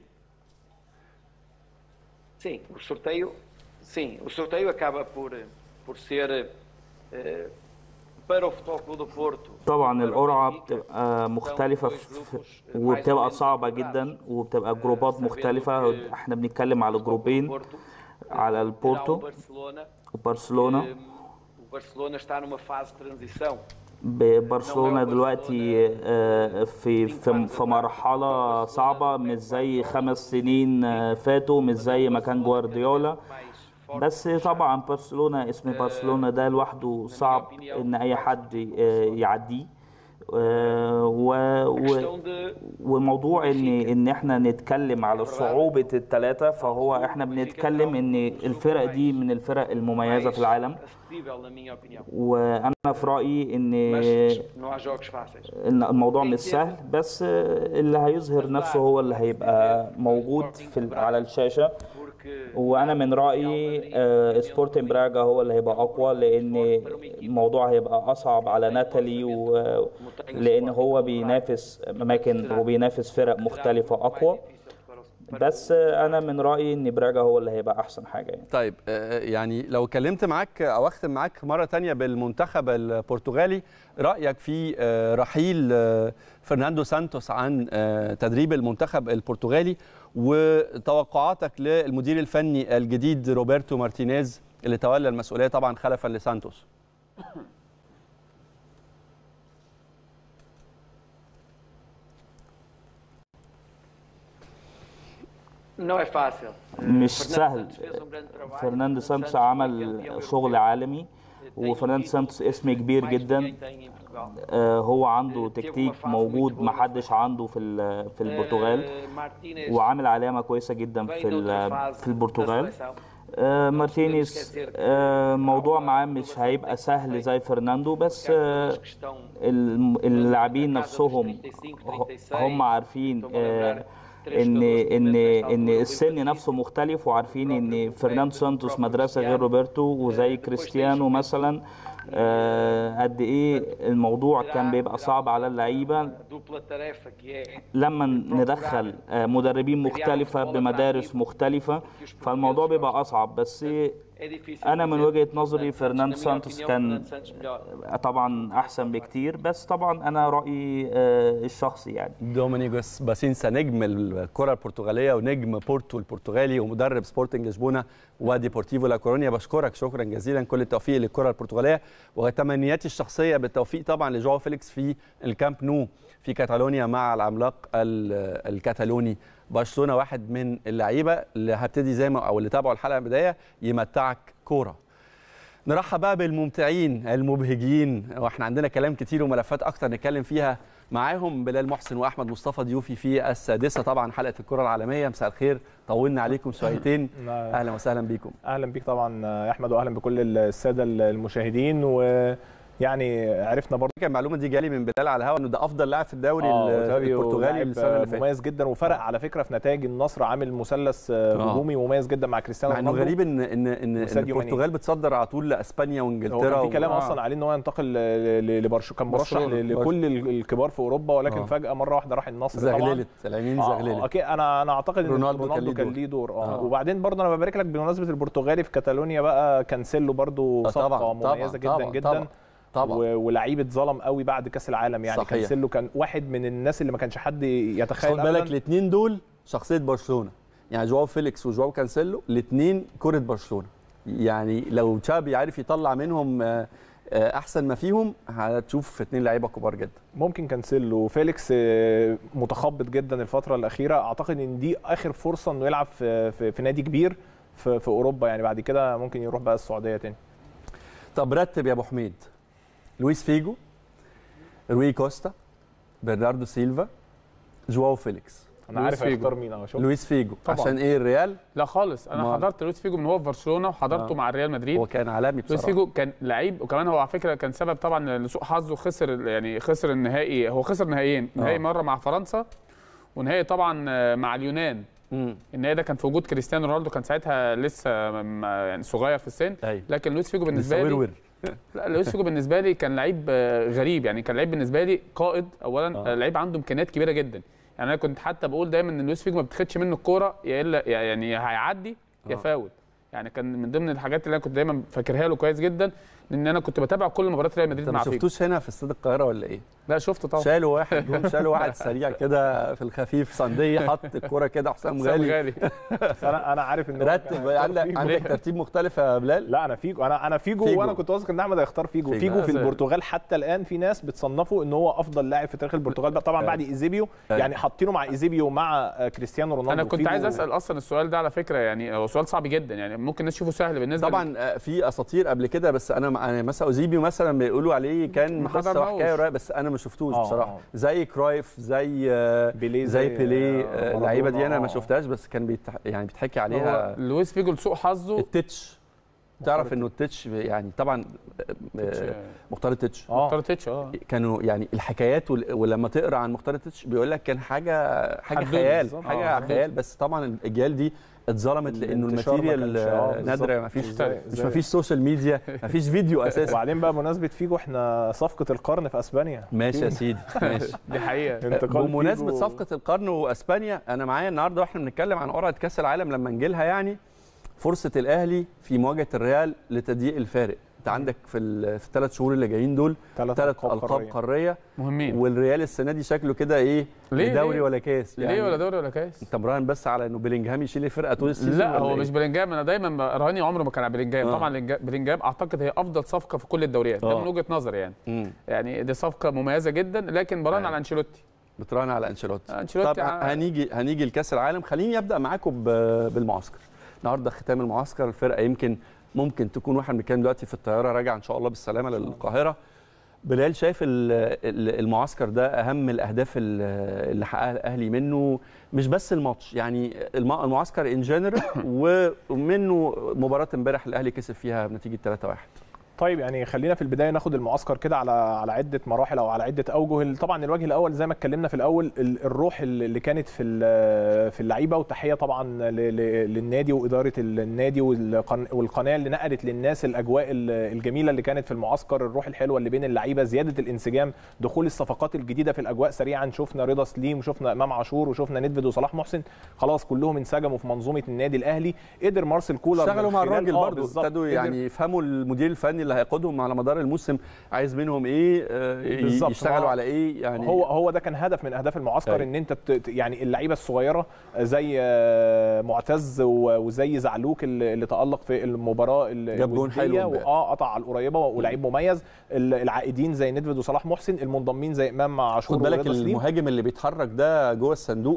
Sim, o sorteio, sim, o sorteio acaba por, por ser eh, para o Futebol Clube do Porto. طبعا para o القرعه Benfica, بتبقى مختلفه في في- وبتبقى صعبه جدا وبتبقى جروبات مختلفه احنا بنتكلم على جروبين Porto, على terá o البورتو Barcelona. وبرشلونه eh, o Barcelona está numa fase de transição. برشلونة دلوقتي آه، في في في مرحلة صعبة مش زي خمس سنين آه، فاتوا مش زي ما كان جوارديولا Mais forte. بس طبعا برشلونة اسم برشلونة ده لوحده صعب ان اي حد آه، يعديه آه، و- و- questão de والموضوع ان ان احنا نتكلم على صعوبة الثلاثة فهو احنا بنتكلم ان الفرق دي من الفرق المميزة في العالم acessível, na minha opinião. وانا في رأيي ان Mas não há jogos fáceis. ان الموضوع مش سهل بس اللي هيظهر نفسه هو اللي هيبقى موجود في ال- على الشاشة Porque وانا من رايي آه، سبورتنج براجا هو اللي هيبقى اقوى لان الموضوع هيبقى اصعب على ناتالي و... لان هو بينافس اماكن وبينافس فرق مختلفه اقوى بس آه، انا من رايي ان براجا هو اللي هيبقى احسن حاجه يعني طيب آه، يعني لو اتكلمت معاك او اختم معاك مره تانية بالمنتخب البرتغالي رايك في آه، رحيل آه، فرناندو سانتوس عن آه، تدريب المنتخب البرتغالي وتوقعاتك للمدير الفني الجديد روبرتو مارتينيز اللي تولى المسؤوليه طبعا خلفا لسانتوس não é fácil. مش Fernando سهل Santos fez um grande trabalho. فرناندو سانتوس Santos foi عمل campeão شغل europeu. عالمي Tem وفرناندو um سانتوس título اسم كبير mais جدا ninguém tem em Portugal. آه، هو عنده تكتيك موجود محدش عنده في ال- في البرتغال Eh, Martínez وعامل علامة كويسة جدا vem في de outra ال- fase في البرتغال da seleção. آه، مارتينيز آه، موضوع معاه مش هيبقى سهل زي فرناندو بس آه، Os que estão الم- اللاعبين نفسهم هم عارفين آه، ان ان ان السن نفسه مختلف وعارفين ان فرناندو سانتوس مدرسه غير روبرتو وزي كريستيانو مثلا آه، قد ايه الموضوع كان بيبقى صعب على اللعيبه dupla tarefa que é لما ندخل آه، مدربين مختلفه بمدارس مختلفه فالموضوع بيبقى اصعب بس é difícil. انا من dizer. وجهه نظري Fernando Santos, فرناندو na minha سانتوس opinião, كان Fernando Santos melhor. طبعا احسن بكتير بس طبعا انا رايي آه، الشخصي يعني دومينيجوس باسينسا نجم الكره البرتغاليه ونجم بورتو البرتغالي ومدرب سبورتنج لشبونه وديبورتيفو لا كورونيا بشكرك شكرا جزيلا كل التوفيق للكره البرتغاليه وتمنياتي الشخصيه بالتوفيق طبعا لجواو فيليكس في الكامب نو في كاتالونيا مع العملاق ال- الكتالوني برشلونه واحد من اللعيبه اللي هبتدي زي ما او اللي تابعوا الحلقه من البدايه يمتعك كوره نرحب بقى بالممتعين المبهجين واحنا عندنا كلام كتير وملفات اكتر نتكلم فيها معاهم بلال محسن واحمد مصطفى ضيوفي في السادسه طبعا حلقه الكره العالميه مساء الخير طولنا عليكم شويتين لا، اهلا وسهلا بيكم اهلا بيك طبعا يا احمد واهلا بكل الساده المشاهدين ويعني عرفنا برضه كان المعلومه دي جالي من بلال على الهوا انه ده افضل لاعب في الدوري آه، ال- أوتافيو البرتغالي لاعب السنه اللي فاتت مميز جدا وفرق على فكره في نتائج النصر عامل مثلث آه، هجومي مميز جدا مع كريستيانو مع انه رونالدو غريب ان ان ان, إن وساديو ماني. البرتغال بتصدر على طول لاسبانيا هو وانجلترا كان في كلام و... اصلا عليه ان هو ينتقل ل- ل- لبرشلونه كان مرشح برشلونة. ل- لكل ال- الكبار في اوروبا ولكن آه. فجاه مره واحده راح النصر طبعا زغللت العينين آه، زغللت اكيد انا انا اعتقد ان رونالدو رونالدو, كان ليه كان دور. ليه دور اه آه. وبعدين برضه انا ببارك لك بمناسبه البرتغالي في كاتالونيا بقى كانسيلو برضه آه، صفقه طبعا مميزه طبعا جدا طبعا جدا طبعا, طبعا. و- ولعيب اتظلم قوي بعد كاس العالم يعني صحيح. كانسيلو كان واحد من الناس اللي ما كانش حد خد يتخيل بالك أبداً. الاثنين دول شخصيه برشلونه يعني جواو فيليكس وجواو كانسيلو الاثنين كره برشلونه يعني لو تشابي عارف يطلع منهم آه، آه، احسن ما فيهم هتشوف اثنين لعيبه كبار جدا ممكن كانسيلو فيليكس آه، متخبط جدا الفتره الاخيره اعتقد ان دي اخر فرصه انه يلعب في في, في نادي كبير في, في اوروبا يعني بعد كده ممكن يروح بقى السعوديه تاني طب رتب يا ابو حميد لويس فيجو روي كوستا برناردو سيلفا جواو فيليكس انا لويس عارف فيجو. هيختار مين اهو شوف لويس فيجو طبعاً. عشان ايه الريال لا خالص انا ما- حضرت لويس فيجو من هو في برشلونه وحضرته آه. مع ريال مدريد هو كان عالمي لويس بصراحه فيجو كان لعيب وكمان هو على فكره كان سبب طبعا لسوء حظه خسر يعني خسر النهائي هو خسر نهائيين نهائي آه. مره مع فرنسا ونهائي طبعا آه، مع اليونان مم. النهائي ده كان في وجود كريستيانو رونالدو كان ساعتها لسه م- يعني صغير في السن ايوه لكن لويس فيجو بالنسبه لسه لي ورور. لا لويس فيجو بالنسبه لي كان لعيب آه، غريب يعني كان لعيب بالنسبه لي قائد اولا آه. آه. لعيب عنده امكانيات كبيره جدا يعني انا كنت حتى بقول دايما ان لويس فيجو ما بتاخدش منه الكوره يا الا يا- يعني يا هيعدي يا آه. فاول يعني كان من ضمن الحاجات اللي انا كنت دايما فاكرها له كويس جدا لان انا كنت بتابع كل مباريات ريال انت مدريد ما مع فيجو شفتوش هنا في استاد القاهره ولا ايه؟ لا شفته طبعا شالوا واحد جم شالوا واحد سريع كده في الخفيف صنديه حط الكوره كده حسام حسام غالي غالي بس انا انا عارف ان هو كان رتب هيختار عندك فيجو. عندك ترتيب مختلف يا بلال لا انا فيجو انا انا فيجو, فيجو. وانا كنت واثق ان احمد هيختار فيجو فيجو. فيجو, في آه. البرتغال حتى الان في ناس بتصنفه ان هو افضل لاعب في تاريخ البرتغال بقى طبعا أيوة. بعد ايزيبيو أيوة. يعني حاطينه مع ايزيبيو مع آه، كريستيانو رونالدو انا كنت فيجو- عايز اسال اصلا السؤال ده على فكره يعني هو سؤال صعب جدا يعني ممكن الناس تشوفه سهل بالنسبه طبعا آه، في اساطير قبل كده بس انا انا مثلا اوزيبيو مثلا بيقولوا عليه كان ما قصه حضرناهوش. وحكايه ورواية، بس انا ما شفتوش آه، بصراحه آه. زي كرايف زي آه، بيليه زي زي، بيليه آه، آه، اللعيبه دي انا ما مارادونا، آه. شفتهاش بس كان بيتح... يعني بيتحكي عليها هو لويس فيجو لسوء حظه التتش تعرف انه التتش يعني طبعا آه، مختار التتش اه مختار تيتش اه كانوا يعني الحكايات وال- ولما تقرا عن مختار التتش بيقول لك كان حاجه حاجه حدود خيال بالظبط. حاجه آه. خيال بس طبعا الاجيال دي اتظلمت لانه الانتشار ما الماتيريال كانش- آه، آه، نادره بالظبط. ما فيش إزاي- مش إزاي؟ ما فيش سوشيال ميديا ما فيش فيديو اساسا وبعدين بقى بمناسبه فيجو احنا صفقه القرن في اسبانيا ماشي يا سيدي ماشي دي حقيقه انتقال بمناسبه فيجو- صفقه القرن واسبانيا انا معايا النهارده واحنا بنتكلم عن قرعه كاس العالم لما نجيلها يعني فرصه الاهلي في مواجهه الريال لتضييق الفارق انت عندك في ال- في الثلاث شهور اللي جايين دول ثلاث ثلاث القاب قارية. قاريه مهمين والريال السنه دي شكله كده ايه ليه- لا دوري ليه؟ ولا كاس ليه ولا دوري ولا كاس انت مراهن بس على انه بيلينجهام يشيل الفرقه طول السيزون لا ولا هو إيه؟ مش بلينجهام انا دايما رهاني عمره ما كان على بلينجهام آه. طبعا لينجا- بلينجهام اعتقد هي افضل صفقه في كل الدوريات ده آه. من وجهه نظري يعني مم. يعني دي صفقه مميزه جدا لكن براهن أيوة. على انشيلوتي بتراهن على انشيلوتي انشيلوتي طب ع- هنيجي هنيجي لكاس العالم خليني ابدا معاكم ب- بالمعسكر النهارده ختام المعسكر الفرقه يمكن ممكن تكون واحد بنتكلم دلوقتي في الطياره راجع ان شاء الله بالسلامه للقاهره بلال شايف ال- ال- المعسكر ده اهم الاهداف ال- اللي حققها الاهلي منه مش بس الماتش يعني الم- المعسكر ان جنرال ومنه مباراه امبارح الاهلي كسب فيها بنتيجه 3-1 طيب يعني خلينا في البدايه ناخد المعسكر كده على على عده مراحل او على عده اوجه طبعا الوجه الاول زي ما اتكلمنا في الاول ال- الروح اللي كانت في ال- في اللعيبه وتحيه طبعا ل- ل- للنادي واداره النادي والقن- والقناه اللي نقلت للناس الاجواء ال- الجميله اللي كانت في المعسكر الروح الحلوه اللي بين اللعيبه زياده الانسجام دخول الصفقات الجديده في الاجواء سريعا شفنا رضا سليم وشفنا امام عاشور وشفنا ندفد وصلاح محسن خلاص كلهم انسجموا في منظومه النادي الاهلي قدر مارسيل كولر اشتغلوا من مع خلال- الراجل آه برضه بالظبط. ابتدوا قدر- يعني يفهموا المدير الفني اللي هيقودهم على مدار الموسم عايز منهم ايه آه، ي- بالظبط. يشتغلوا هو- على ايه يعني هو هو ده كان هدف من اهداف المعسكر أيوة. ان انت ت- ت- يعني اللعيبه الصغيره زي آه، معتز و- وزي زعلوك اللي اللي تالق في المباراه ال- جاب جون الودية حلو امبارح. واه قطع على القريبه ولعيب مميز ال- العائدين زي ندفد وصلاح محسن المنضمين زي امام عاشور خد بالك ورضا سليم. المهاجم اللي بيتحرك ده جوه الصندوق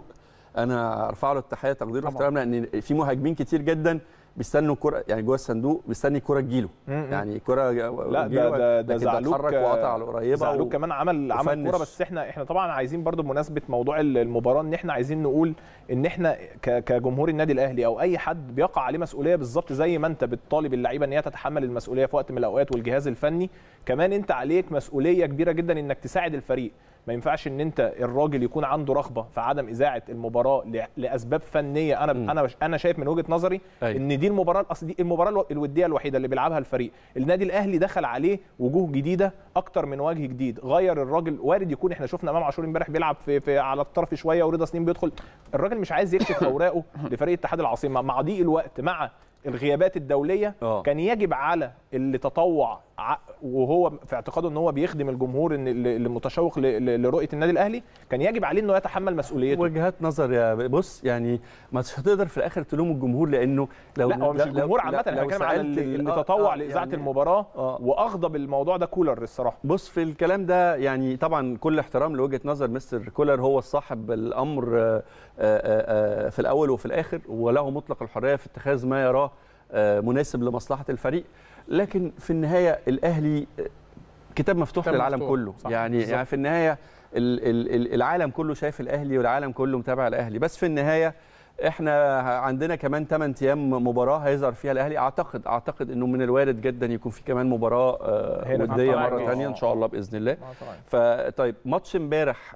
انا ارفع له التحيه تقدير طبعاً. واحترام لان في مهاجمين كتير جدا بيستنوا الكره يعني جوه الصندوق مستني الكره تجيله م- م. يعني الكره لا ده ده ده زعلوك اتحرك وقطع على القريبه زعلوك و- كمان عمل عمل وفنش. كوره بس احنا احنا طبعا عايزين برضو بمناسبه موضوع ال- المباراه ان احنا عايزين نقول ان احنا ك- كجمهور النادي الاهلي او اي حد بيقع عليه مسؤوليه بالظبط زي ما انت بتطالب اللعيبه ان هي تتحمل المسؤوليه في وقت من الاوقات والجهاز الفني كمان انت عليك مسؤوليه كبيره جدا انك تساعد الفريق ما ينفعش ان انت الراجل يكون عنده رغبه في عدم اذاعه المباراه ل- لاسباب فنيه انا م. انا انا شايف من وجهه نظري أيوة. ان دي المباراه اصل دي المباراه الو- الوديه الوحيده اللي بيلعبها الفريق النادي الاهلي دخل عليه وجوه جديده اكتر من وجه جديد غير الراجل وارد يكون احنا شفنا امام عاشور امبارح بيلعب في, في على الطرف شويه ورضا سليم بيدخل الراجل مش عايز يكشف اوراقه لفريق اتحاد العاصمه مع ضيق الوقت مع الغيابات الدوليه آه. كان يجب على اللي تطوع ع- وهو في اعتقاده ان هو بيخدم الجمهور ان اللي اللي متشوق ل- ل- لرؤيه النادي الاهلي كان يجب عليه انه يتحمل مسؤوليته وجهات نظر يا بص يعني مش هتقدر في الاخر تلوم الجمهور لانه لو لا هو مش لو- الجمهور لو- عامه انا لو بتكلم على سألت اللي, ال- اللي آه، تطوع آه، لاذاعه يعني- المباراه آه. واغضب الموضوع ده كولر الصراحه بص في الكلام ده يعني طبعا كل احترام لوجهه نظر مستر كولر هو الصاحب الامر آه، آه، آه، في الاول وفي الاخر وله مطلق الحريه في اتخاذ ما يراه آه، مناسب لمصلحه الفريق لكن في النهايه الاهلي آه، كتاب مفتوح كتاب للعالم مفتوح، كله صح، يعني بالظبط. يعني في النهايه ال- ال- ال- العالم كله شايف الاهلي والعالم كله متابع الاهلي بس في النهايه احنا عندنا كمان 8 ايام مباراه هيظهر فيها الاهلي اعتقد اعتقد انه من الوارد جدا يكون في كمان مباراه آه، هنا في وديه طبعاً. مره ثانيه ان شاء الله باذن الله طبعا فطيب ماتش امبارح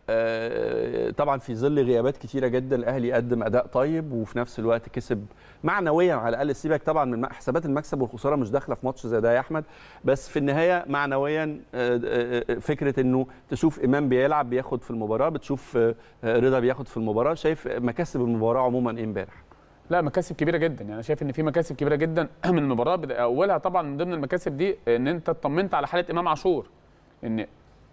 آه، طبعا في ظل غيابات كتيره جدا الاهلي قدم اداء طيب وفي نفس الوقت كسب معنويا على الاقل سيبك طبعا من حسابات المكسب والخساره مش داخله في ماتش زي ده يا احمد بس في النهايه معنويا آه، آه، آه، فكره انه تشوف امام بيلعب بياخد في المباراه بتشوف آه، آه، رضا بياخد في المباراه شايف مكاسب المباراه عموما ايه امبارح لا مكاسب كبيره جدا يعني انا شايف ان في مكاسب كبيره جدا من المباراه بدا- اولها طبعا من ضمن المكاسب دي ان انت اطمنت على حاله امام عاشور ان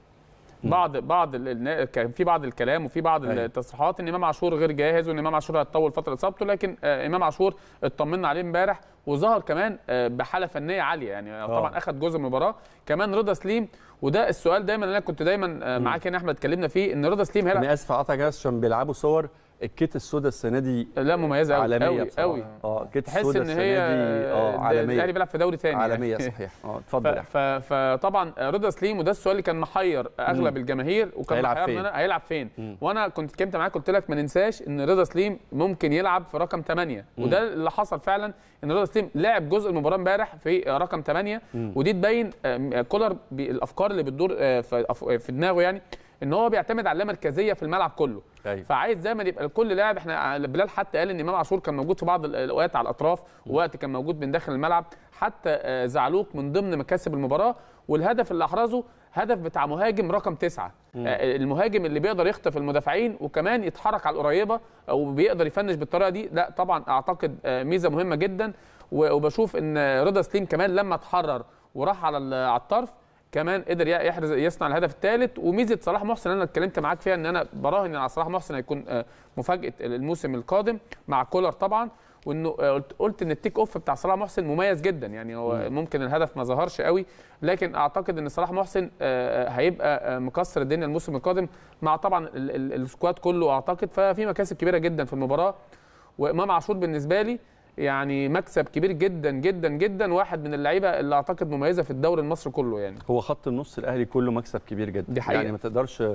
بعض بعض ال- النا- كان في بعض الكلام وفي بعض أيوة. التصريحات ان امام عاشور غير جاهز وان امام عاشور هتطول فتره اصابته لكن آه، امام عاشور اطمنا عليه امبارح وظهر كمان آه، بحاله فنيه عاليه يعني طبعا اخذ جزء من المباراه كمان رضا سليم وده السؤال دايما اللي انا كنت دايما آه، معاك هنا احمد اتكلمنا فيه ان رضا سليم هيلعب انا اسف اقطعك بس عشان بيلعبوا صور الكيت السوداء السنه دي لا مميزه قوي عالميه قوي بصراحة. قوي اه الكيت تحس السوداء ان السنه هي دي اه ده- عالميه الاهلي بيلعب في دوري ثاني عالميه يعني. صحيح اه ف- اتفضل يا أحمد. ف- فطبعا رضا سليم وده السؤال اللي كان محير اغلب الجماهير وكان هيلعب محيرني فين؟ انا هيلعب فين مم. وانا كنت اتكلمت معاك قلت لك ما ننساش ان رضا سليم ممكن يلعب في رقم 8 وده اللي حصل فعلا ان رضا سليم لعب جزء المباراه امبارح في رقم 8 مم. ودي تبين آم، كولر بالافكار اللي بتدور آه، في أف- في دماغه يعني ان هو بيعتمد على اللامركزيه في الملعب كله أيوة. فعايز دايما يبقى لكل لاعب احنا بلال حتى قال ان امام عاشور كان موجود في بعض الاوقات على الاطراف ووقت كان موجود من داخل الملعب حتى آه، زعلوك من ضمن مكاسب المباراه والهدف اللي احرزه هدف بتاع مهاجم رقم تسعة آه، المهاجم اللي بيقدر يخطف المدافعين وكمان يتحرك على القريبه او بيقدر يفنش بالطريقه دي لا طبعا اعتقد آه، ميزه مهمه جدا و- وبشوف ان رضا سليم كمان لما اتحرر وراح على ال- على الطرف كمان قدر يحرز يصنع الهدف الثالث وميزه صلاح محسن انا اتكلمت معاك فيها ان انا براهن على صلاح محسن هيكون آه، مفاجاه الموسم القادم مع كولر طبعا وانه آه، قلت قلت ان التيك اوف بتاع صلاح محسن مميز جدا يعني هو ممكن الهدف ما ظهرش قوي لكن اعتقد ان صلاح محسن آه، آه، هيبقى آه، مكسر الدنيا الموسم القادم مع طبعا ال- ال- السكواد كله اعتقد ففي مكاسب كبيره جدا في المباراه وامام عاشور بالنسبه لي يعني مكسب كبير جدا جدا جدا واحد من اللعيبه اللي اعتقد مميزه في الدوري المصري كله يعني هو خط النص الاهلي كله مكسب كبير جدا دي حقيقة. يعني ما تقدرش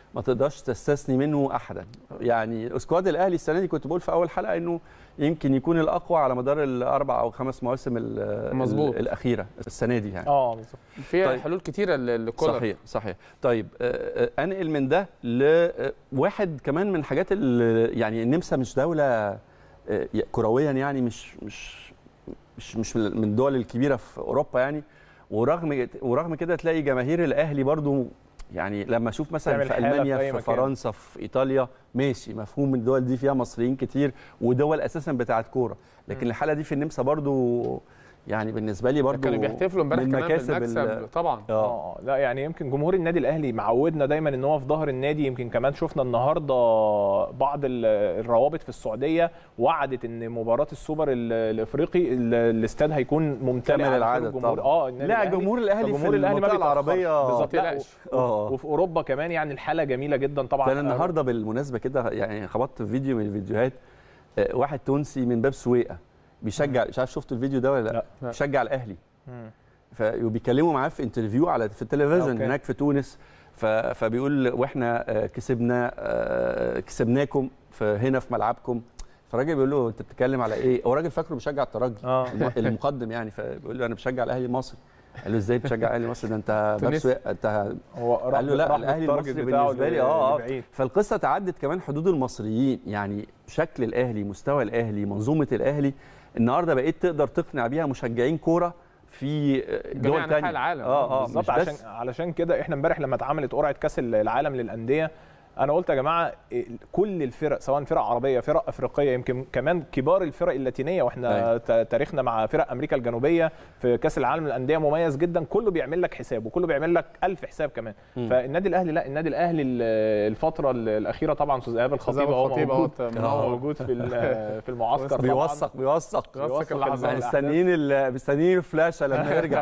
ما تقدرش تستثني منه احدا يعني سكواد الاهلي السنه دي كنت بقول في اول حلقه انه يمكن يكون الاقوى على مدار الاربع او خمس مواسم ال- مظبوط. ال- الاخيره السنه دي يعني اه بالظبط فيها طيب. حلول كتيره ل- لكولر صحيح صحيح طيب آه، آه، انقل من ده لواحد كمان من الحاجات اللي يعني النمسا مش دوله آه، كرويا يعني مش مش مش مش من الدول الكبيره في اوروبا يعني ورغم ورغم كده تلاقي جماهير الاهلي برضو يعني لما اشوف مثلا تعمل في حالة في المانيا أي في, مكان. فرنسا في ايطاليا ماشي مفهوم الدول دي فيها مصريين كتير ودول اساسا بتاعت كوره لكن الحاله دي في النمسا برضو يعني بالنسبه لي برضو كانوا بيحتفلوا امبارح من كمان مكاسب ال- بالمكسب طبعا اه اه لا يعني يمكن جمهور النادي الاهلي معودنا دايما ان هو في ظهر النادي يمكن كمان شفنا النهارده بعض ال- الروابط في السعوديه وعدت ان مباراه السوبر ال- الافريقي ال- الاستاد هيكون ممتلئ كامل على العدد الجمهور طبعا. اه النادي لا الأهلي- جمهور الاهلي في فجمهور الأهلي ما المنطقه بيتأخرش. العربيه بالظبط لا تقلقش. و- اه وفي اوروبا كمان يعني الحاله جميله جدا طبعا ده انا النهارده بالمناسبه كده يعني خبطت في فيديو من الفيديوهات آه، واحد تونسي من باب سويقه بيشجع مش عارف شفتوا الفيديو ده ولا لا, لا. لا. بيشجع الاهلي مم. ف- وبيكلموا معاه في انترفيو على في التلفزيون أوكي. هناك في تونس ف- فبيقول واحنا آه، كسبنا آه، كسبناكم في هنا في ملعبكم فالراجل بيقول له انت بتتكلم على ايه؟ هو راجل فاكره بيشجع الترجي اه الم- المقدم يعني فبيقول له انا بشجع الاهلي المصري قال له ازاي بتشجع الاهلي المصري ده انت باب تونسي. سويقه انت هو راح قال له لا راح الاهلي بالتارجت المصري بتاعه بالنسبه لي ل- اه اه لبعيد. فالقصه تعدت كمان حدود المصريين يعني شكل الاهلي مستوى الاهلي منظومه الاهلي النهارده بقيت تقدر تقنع بيها مشجعين كوره في جميع دول أنحاء تانية العالم. اه اه بالظبط مش عشان بس علشان كده احنا امبارح لما اتعملت قرعه كاس العالم للانديه انا قلت يا جماعه إيه، كل الفرق سواء فرق عربيه فرق افريقيه يمكن كمان كبار الفرق اللاتينيه واحنا أيوة. تا- تاريخنا مع فرق امريكا الجنوبيه في كاس العالم للانديه مميز جدا كله بيعمل لك حساب وكله بيعمل لك ألف حساب كمان مم. فالنادي الاهلي لا النادي الاهلي ال- الفتره الاخيره طبعا استاذ ايهاب الخطيب إيهاب اهو الخطيب موجود أهو منور. موجود في ال- في المعسكر طبعاً. بيوثق بيوثق بيوثق اللحظات. احنا مستنيين ال- مستنيين الفلاشه لما يرجع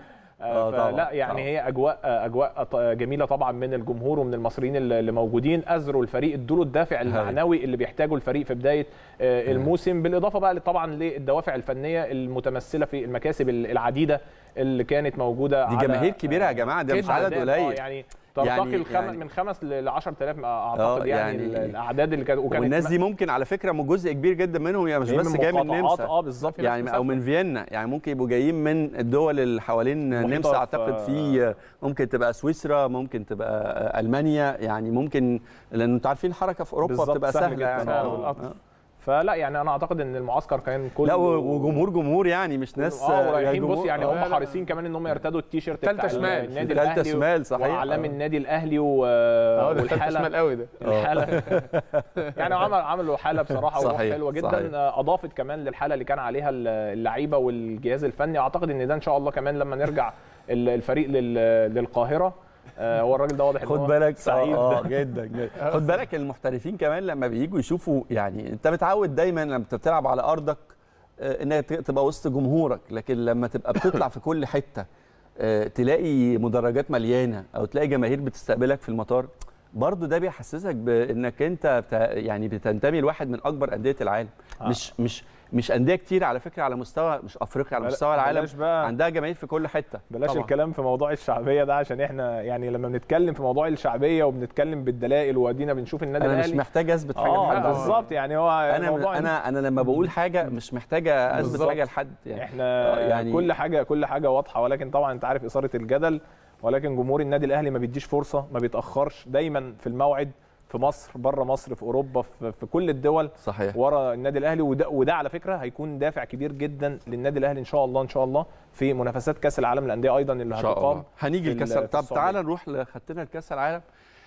آه، طبعاً، فلا يعني طبعاً. هي اجواء اجواء ط- جميله طبعا من الجمهور ومن المصريين اللي اللي موجودين اثروا الفريق ادوا له الدافع المعنوي اللي بيحتاجه الفريق في بدايه آه، الموسم بالاضافه بقى طبعا للدوافع الفنيه المتمثله في المكاسب العديده اللي كانت موجوده دي على- جماهير كبيره يا جماعه ده مش أعداد، عدد آه، قليل يعني ترتقي يعني- الخم... يعني- من خمس ل 10000 اعتقد يعني, يعني- الاعداد اللي كانت وكانت والناس دي ممكن على فكره من جزء كبير جدا منهم يعني مش جايين بس من جاي من مقاطعات، النمسا اه بالظبط يعني او من فيينا يعني ممكن يبقوا جايين من الدول اللي حوالين محيطة النمسا في- اعتقد في ممكن تبقى سويسرا ممكن تبقى المانيا يعني ممكن لان انتوا عارفين الحركه في اوروبا بالظبط، بتبقى سهل سهله جداً. يعني سهل آه. والقطر. آه. فلا يعني انا اعتقد ان المعسكر كان كله لا و- وجمهور جمهور يعني مش ناس اه ورايحين جمهور- بص يعني آه. هم لا، لا. حريصين كمان ان هم يرتدوا التيشيرت تالتة بتاع شمال. النادي تالتة الاهلي شمال، صحيح. واعلام آه. النادي الاهلي و... اه ده تالتة والحاله شمال قوي ده الحاله يعني عمل عملوا حاله بصراحه وروح صحيح، حلوه جدا صحيح. اضافت كمان للحاله اللي كان عليها اللعيبه والجهاز الفني اعتقد ان ده ان شاء الله كمان لما نرجع ال- الفريق لل- للقاهره آه، هو الراجل ده واضح إن خد هو بالك سعيد اه آه، جدا جدا خد بالك المحترفين كمان لما بييجوا يشوفوا يعني انت متعود دايما لما انت بتلعب على ارضك آه، انك ت- تبقى وسط جمهورك لكن لما تبقى بتطلع في كل حته آه، تلاقي مدرجات مليانه او تلاقي جماهير بتستقبلك في المطار برضه ده بيحسسك بانك انت بتا يعني بتنتمي لواحد من اكبر انديه العالم آه. مش مش مش انديه كتير على فكره على مستوى مش افريقيا على بلا- مستوى العالم بلاش بقى عندها جماهير في كل حته بلاش طبعاً. الكلام في موضوع الشعبيه ده عشان احنا يعني لما بنتكلم في موضوع الشعبيه وبنتكلم بالدلائل وادينا بنشوف النادي انا مش الاهلي محتاج اثبت حاجه اه لحد بالظبط يعني هو انا الموضوع انا انا لما بقول حاجه مش محتاجه اثبت بالظبط. حاجه لحد يعني احنا آه، يعني- يعني كل حاجه كل حاجه واضحه ولكن طبعا انت عارف اثاره الجدل ولكن جمهور النادي الاهلي ما بيديش فرصه ما بيتاخرش دايما في الموعد في مصر بره مصر في اوروبا في, في كل الدول صحيح ورا النادي الاهلي وده, وده على فكره هيكون دافع كبير جدا للنادي الاهلي ان شاء الله ان شاء الله في منافسات كاس العالم للانديه ايضا اللي ان شاء هتقام الله هنيجي في لكاس ال- في طب السعودية. تعالى نروح لخدتنا لكاس العالم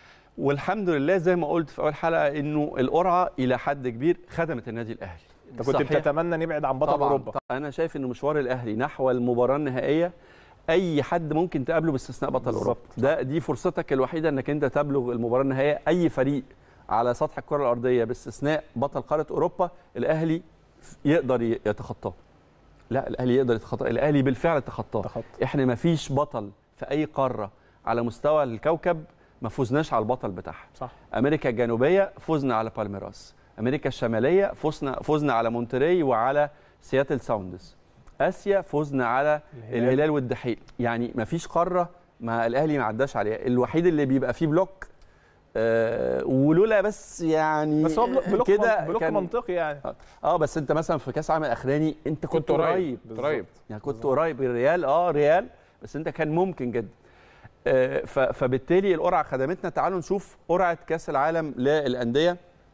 والحمد لله زي ما قلت في اول حلقه انه القرعه الى حد كبير خدمت النادي الاهلي انت كنت صحيح. بتتمنى نبعد عن بطل طبعا اوروبا طبعاً. انا شايف ان مشوار الاهلي نحو المباراه النهائيه اي حد ممكن تقابله باستثناء بطل بالظبط. اوروبا ده دي فرصتك الوحيده انك انت تبلغ المباراه النهائيه اي فريق على سطح الكره الارضيه باستثناء بطل قاره اوروبا الاهلي يقدر يتخطاه لا الاهلي يقدر يتخطاه الاهلي بالفعل تخطاه تخطى. احنا ما فيش بطل في اي قاره على مستوى الكوكب ما فزناش على البطل بتاعها صح امريكا الجنوبيه فزنا على بالميراس امريكا الشماليه فزنا فزنا على مونتري وعلى سياتل ساوندز اسيا فزنا على الهلال. الهلال والدحيل يعني ما فيش قاره ما الاهلي ما عداش عليها الوحيد اللي بيبقى فيه بلوك آه ولولا بس يعني بس هو بلوك بلوك, كده بلوك كان- منطقي يعني اه بس انت مثلا في كاس العالم الاخراني انت كنت, كنت قريب قريب كنت قريب يعني كنت قريب الريال اه ريال بس انت كان ممكن جدا آه، ف- فبالتالي القرعه خدمتنا تعالوا نشوف قرعه كاس العالم للانديه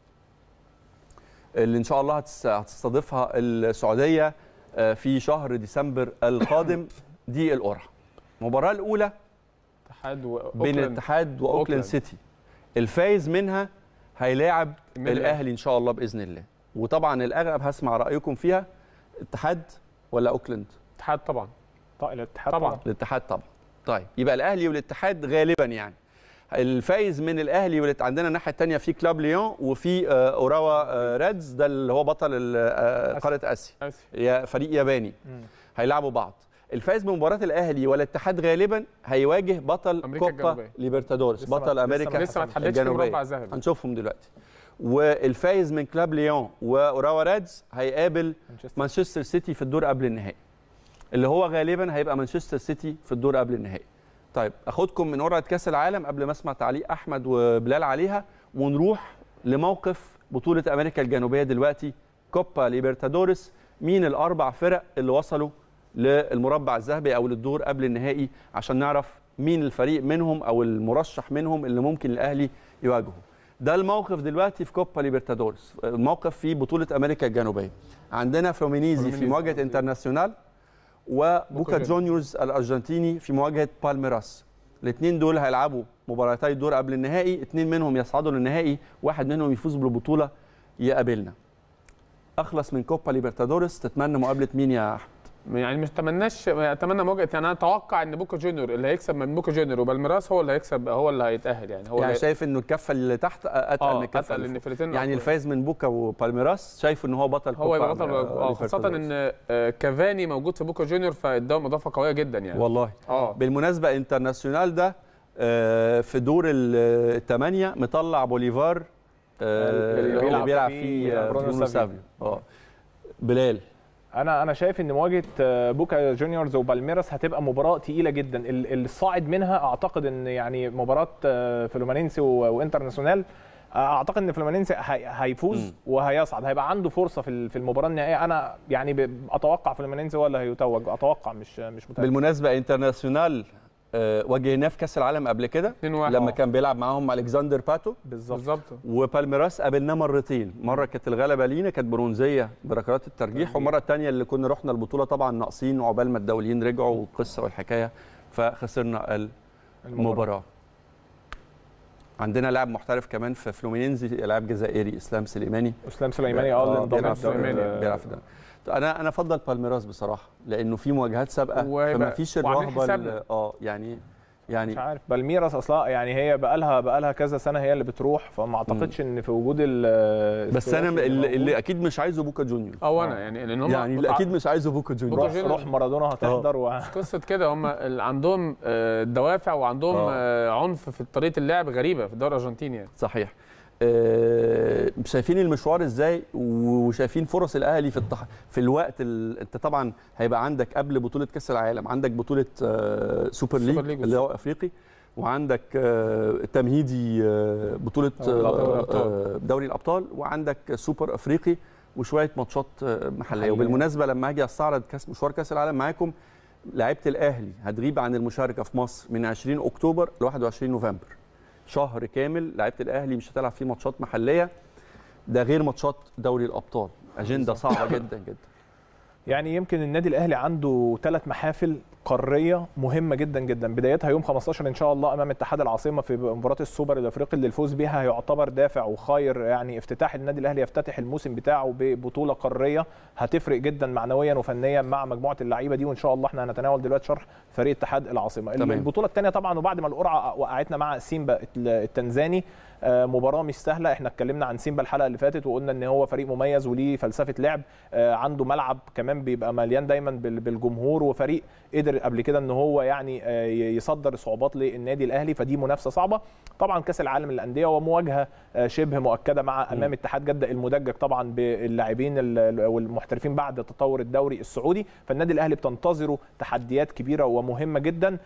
اللي ان شاء الله هتس- هتستضيفها السعوديه آه، في شهر ديسمبر القادم دي القرعه المباراه الاولى اتحاد بين واوكلاند الاتحاد واوكلاند أوكلاند. سيتي الفايز منها هيلاعب من الأهلي. الاهلي ان شاء الله باذن الله وطبعا الاغلب هسمع رايكم فيها اتحاد ولا اوكلاند اتحاد طبعا طيب الاتحاد طبعا الاتحاد طبعا طيب يبقى الاهلي والاتحاد غالبا يعني الفايز من الاهلي والات... عندنا الناحيه الثانيه في كلاب ليون وفي آه، اوراوا آه، ريدز ده اللي هو بطل ال- آه، قاره اسيا اسف يا فريق ياباني مم. هيلعبوا بعض الفايز من مباراه الاهلي والاتحاد غالبا هيواجه بطل أمريكا كوبا الجنوبية. ليبرتادورس لسه ما- بطل لسه ما- امريكا لسه ما اتحددش في الجنوبية. مربع ذهبي هنشوفهم دلوقتي والفايز من كلاب ليون واوراوا ريدز هيقابل مانشستر مانشستر سيتي في الدور قبل النهائي اللي هو غالبا هيبقى مانشستر سيتي في الدور قبل النهائي طيب اخدكم من قرعه كاس العالم قبل ما اسمع تعليق احمد وبلال عليها ونروح لموقف بطوله امريكا الجنوبيه دلوقتي كوبا ليبرتادوريس مين الاربع فرق اللي وصلوا للمربع الذهبي او للدور قبل النهائي عشان نعرف مين الفريق منهم او المرشح منهم اللي ممكن الاهلي يواجهه ده الموقف دلوقتي في كوبا ليبرتادوريس الموقف في بطوله امريكا الجنوبيه عندنا فلومينيزي في فلومينيزي. مواجهه انترناسيونال وبوكا بوكا جونيورز الارجنتيني في مواجهه بالميراس الاثنين دول هيلعبوا مباراتي الدور قبل النهائي اثنين منهم يصعدوا للنهائي واحد منهم يفوز بالبطوله يقابلنا اخلص من كوبا ليبرتادوريس تتمنى مقابله مين يا احمد يعني مش اتمناش اتمنى مواجهه يعني انا اتوقع ان بوكا جونيور اللي هيكسب من بوكا جونيور وبالميراس هو اللي هيكسب هو اللي هيتاهل يعني هو يعني اللي شايف انه الكفه اللي تحت اتقل من اه الكفه اتقل اللي ان فوق. في الاثنين يعني الفايز من بوكا وبالميراس شايف ان هو بطل هو يبقى كوبا بطل اه خاصه ليبرتادوريس. ان آه، كافاني موجود في بوكا جونيور فاداهم اضافه قويه جدا يعني والله اه بالمناسبه انترناسيونال ده آه، في دور ال- الثمانيه مطلع بوليفار آه، اللي اللي بيلعب بيلعب فيه فيه آه، برونو برونو سافيو. سافيو اه بلال انا انا شايف ان مواجهه آه، بوكا جونيورز وبالميراس هتبقى مباراه تقيله جدا ال- الصاعد منها اعتقد ان يعني مباراه آه، فلومينينسي و- وانترناسيونال آه، اعتقد ان فلومينينسي هي- هيفوز مم. وهيصعد هيبقى عنده فرصه في ال- في المباراه النهائيه انا يعني ب- اتوقع فلومينينسي هو اللي هيتوج اتوقع مش مش متاكد بالمناسبه انترناسيونال آه، واجهناه في كاس العالم قبل كده 2-1 لما آه. كان بيلعب معاهم الكسندر باتو بالظبط بالظبط وبالميراس قابلناه مرتين مره كانت الغلبه لينا كانت برونزيه بركلات الترجيح والمره الثانيه اللي كنا رحنا البطوله طبعا ناقصين وعقبال ما الدوليين رجعوا والقصه والحكايه فخسرنا المباراه عندنا لاعب محترف كمان في فلومينينزي لاعب جزائري اسلام سليماني اسلام سليماني اه اللي انضم بيلعب في للدوري سليماني. ال- بيلعب في الدوري. انا انا افضل بالميراس بصراحه لانه في مواجهات سابقه وهيبقى- فما فيش وعاملين الرهبه حسابنا. ال- اه يعني مش يعني عارف بالميراس اصلا يعني هي بقى لها بقى لها كذا سنه هي اللي بتروح فما اعتقدش ان في وجود ال بس انا الثلاثي اللي, موجود. اللي اكيد مش عايزه بوكا جونيور او انا يعني لان هم يعني اللي اكيد مش عايزه بوكا جونيور بوكا روح, جونيور. روح مارادونا هتحضر و... قصه كده هم ال- عندهم آه، دوافع وعندهم آه. آه، عنف في طريقه اللعب غريبه في الدوري الارجنتيني يعني صحيح آه، شايفين المشوار ازاي وشايفين فرص الاهلي في التح... في الوقت ال... انت طبعا هيبقى عندك قبل بطوله كاس العالم عندك بطوله آه، سوبر ليج, سوبر ليج اللي هو افريقي وعندك آه، تمهيدي آه، بطوله دوري آه، الأبطال. آه، دوري الابطال وعندك سوبر افريقي وشويه ماتشات آه، محليه محلية. وبالمناسبه لما اجي استعرض كاس مشوار كاس العالم معاكم لعيبه الاهلي هتغيب عن المشاركه في مصر من 20 اكتوبر ل 21 نوفمبر شهر كامل لعيبه الاهلي مش هتلعب فيه ماتشات محليه ده غير ماتشات دوري الابطال اجنده صعبه جدا جدا يعني يمكن النادي الاهلي عنده ثلاث محافل قاريه مهمه جدا جدا بدايتها يوم 15 ان شاء الله امام اتحاد العاصمه في مباراه السوبر الافريقي اللي الفوز بها هيعتبر دافع وخير يعني افتتاح النادي الاهلي يفتتح الموسم بتاعه ببطوله قاريه هتفرق جدا معنويا وفنيا مع مجموعه اللعيبه دي وان شاء الله احنا هنتناول دلوقتي شرح فريق اتحاد العاصمه تمام. البطوله الثانيه طبعا وبعد ما القرعه وقعتنا مع سيمبا التنزاني آه، مباراه مش سهله احنا اتكلمنا عن سيمبا الحلقه اللي فاتت وقلنا ان هو فريق مميز وليه فلسفه لعب آه، عنده ملعب كمان بيبقى مليان دايما بال- بالجمهور وفريق قدر قبل كده ان هو يعني آه، ي- يصدر صعوبات للنادي الاهلي فدي منافسه صعبه طبعا كاس العالم للانديه ومواجهه آه، شبه مؤكده مع امام اتحاد جده المدجج طبعا باللاعبين ال- ال- والمحترفين بعد تطور الدوري السعودي فالنادي الاهلي بتنتظره تحديات كبيره ومهمه جدا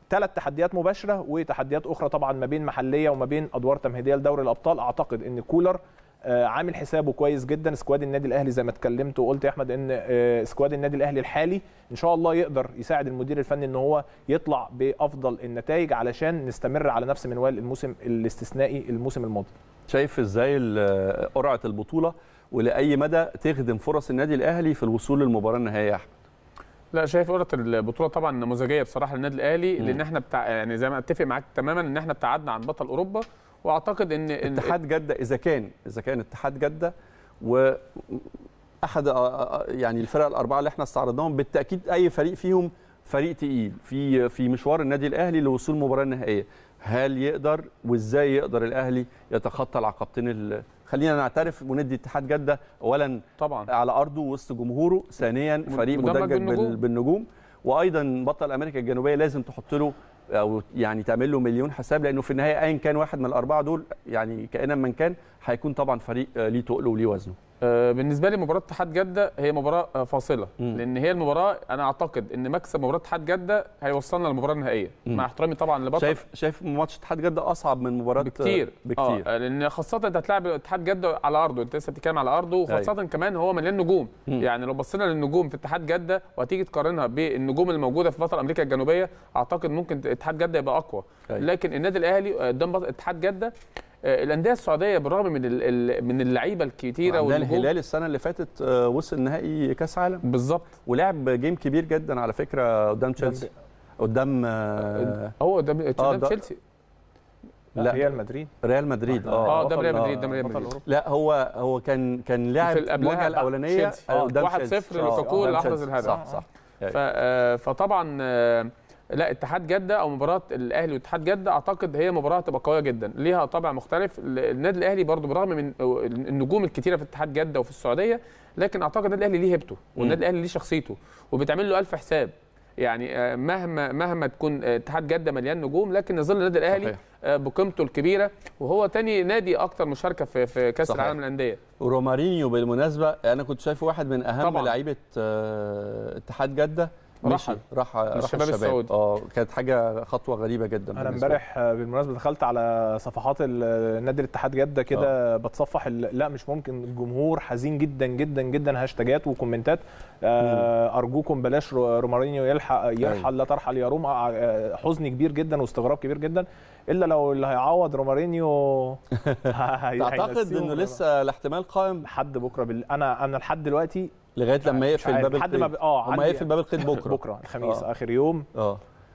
ثلاث تحديات مباشره وتحديات اخرى طبعا ما بين محليه وما بين ادوار تمهيديه لدوري الابطال اعتقد ان كولر آه، عامل حسابه كويس جدا سكواد النادي الاهلي زي ما اتكلمت وقلت يا احمد ان آه، سكواد النادي الاهلي الحالي ان شاء الله يقدر يساعد المدير الفني ان هو يطلع بافضل النتائج علشان نستمر على نفس منوال الموسم الاستثنائي الموسم الماضي شايف ازاي ال- قرعه البطوله ولاي مدى تخدم فرص النادي الاهلي في الوصول للمباراه النهائيه يا احمد لا شايف قرة البطولة طبعا نموذجية بصراحة للنادي الأهلي لأن احنا بتاع يعني زي ما اتفق معاك تماما إن احنا ابتعدنا عن بطل أوروبا وأعتقد إن إن- اتحاد جده اذا كان اذا كان اتحاد جده واحد يعني الفرق الاربعه اللي احنا استعرضناهم بالتاكيد اي فريق فيهم فريق تقيل في في مشوار النادي الاهلي لوصول المباراه النهائيه هل يقدر وازاي يقدر الاهلي يتخطى العقبتين ال- خلينا نعترف وندي اتحاد جده اولا طبعا على ارضه وسط جمهوره ثانيا فريق مدمج مدجج بال- بالنجوم. بالنجوم وايضا بطل امريكا الجنوبيه لازم تحط له او يعني تعمل له مليون حساب لانه في النهايه ايا كان واحد من الاربعه دول يعني كائنا من كان هيكون طبعا فريق آه، ليه تقله وليه وزنه آه، بالنسبه لي مباراه اتحاد جده هي مباراه آه، فاصله مم. لان هي المباراه انا اعتقد ان مكسب مباراه اتحاد جده هيوصلنا للمباراه النهائيه مم. مع احترامي طبعا لبطل شايف شايف ماتش اتحاد جده اصعب من مباراه بكتير بكتير اه لان خاصه انت هتلاعب اتحاد جده على ارضه انت لسه بتتكلم على ارضه وخاصه أيوة. كمان هو مليان نجوم مم. يعني لو بصينا للنجوم في اتحاد جده وهتيجي تقارنها بالنجوم الموجوده في بطل امريكا الجنوبيه اعتقد ممكن اتحاد جده يبقى اقوى أيوة. لكن النادي الاهلي قدام بطل- اتحاد جده آه، الانديه السعوديه بالرغم من ال- ال- من اللعيبه الكتيره عندنا والنجوم الهلال السنه اللي فاتت آه، وصل نهائي كاس عالم بالظبط ولعب جيم كبير جدا على فكره قدام تشيلسي قدام آه، هو قدام قدام ده- تشيلسي لا. لا ريال مدريد ريال مدريد اه اه ده ريال بطل- مدريد ده ريال بطل مدريد أوروبا. لا هو هو كان كان لاعب في القبلها المواجهه الاولانيه تشيلسي. آه، قدام 1-0 تشيلسي. لوكاكو آه، اللي قدام أحرز تشيلسي. الهدف. صح صح ف- آه، فطبعا آه، لا اتحاد جده او مباراه الاهلي واتحاد جده اعتقد هي مباراه هتبقى قويه جدا ليها طابع مختلف ال- النادي الاهلي برضو بالرغم من النجوم الكتيره في اتحاد جده وفي السعوديه لكن اعتقد النادي الاهلي ليه هيبته والنادي الاهلي ليه شخصيته وبيتعمل له الف حساب يعني آه، مهما مهما تكون آه، اتحاد جده مليان نجوم لكن يظل النادي الاهلي صحيح. آه، بقيمته الكبيره وهو تاني نادي اكتر مشاركه في في كاس صحيح. العالم للانديه رومارينيو بالمناسبه انا كنت شايفه واحد من اهم طبعاً. لعيبه آه، اتحاد جده مشي رحل. راح راح الشباب السعودي. اه كانت حاجه خطوه غريبه جدا انا بالنسبة امبارح آه، بالمناسبه دخلت على صفحات ال- نادي الاتحاد جده كده بتصفح ال- لا مش ممكن الجمهور حزين جدا جدا جدا هاشتاجات وكومنتات آه، ارجوكم بلاش رو- رومارينيو يلحق يرحل لا ترحل يا روما آه، حزن كبير جدا واستغراب كبير جدا الا لو اللي هيعوض رومارينيو هي- تعتقد هينسيهم انه لسه الاحتمال قائم لحد بكره بال... انا انا لحد دلوقتي لغايه لما مش يقفل عارف، باب لحد ما القيد ب- اه وما عندي- يقفل باب القيد بكره بكره الخميس آه. اخر يوم اه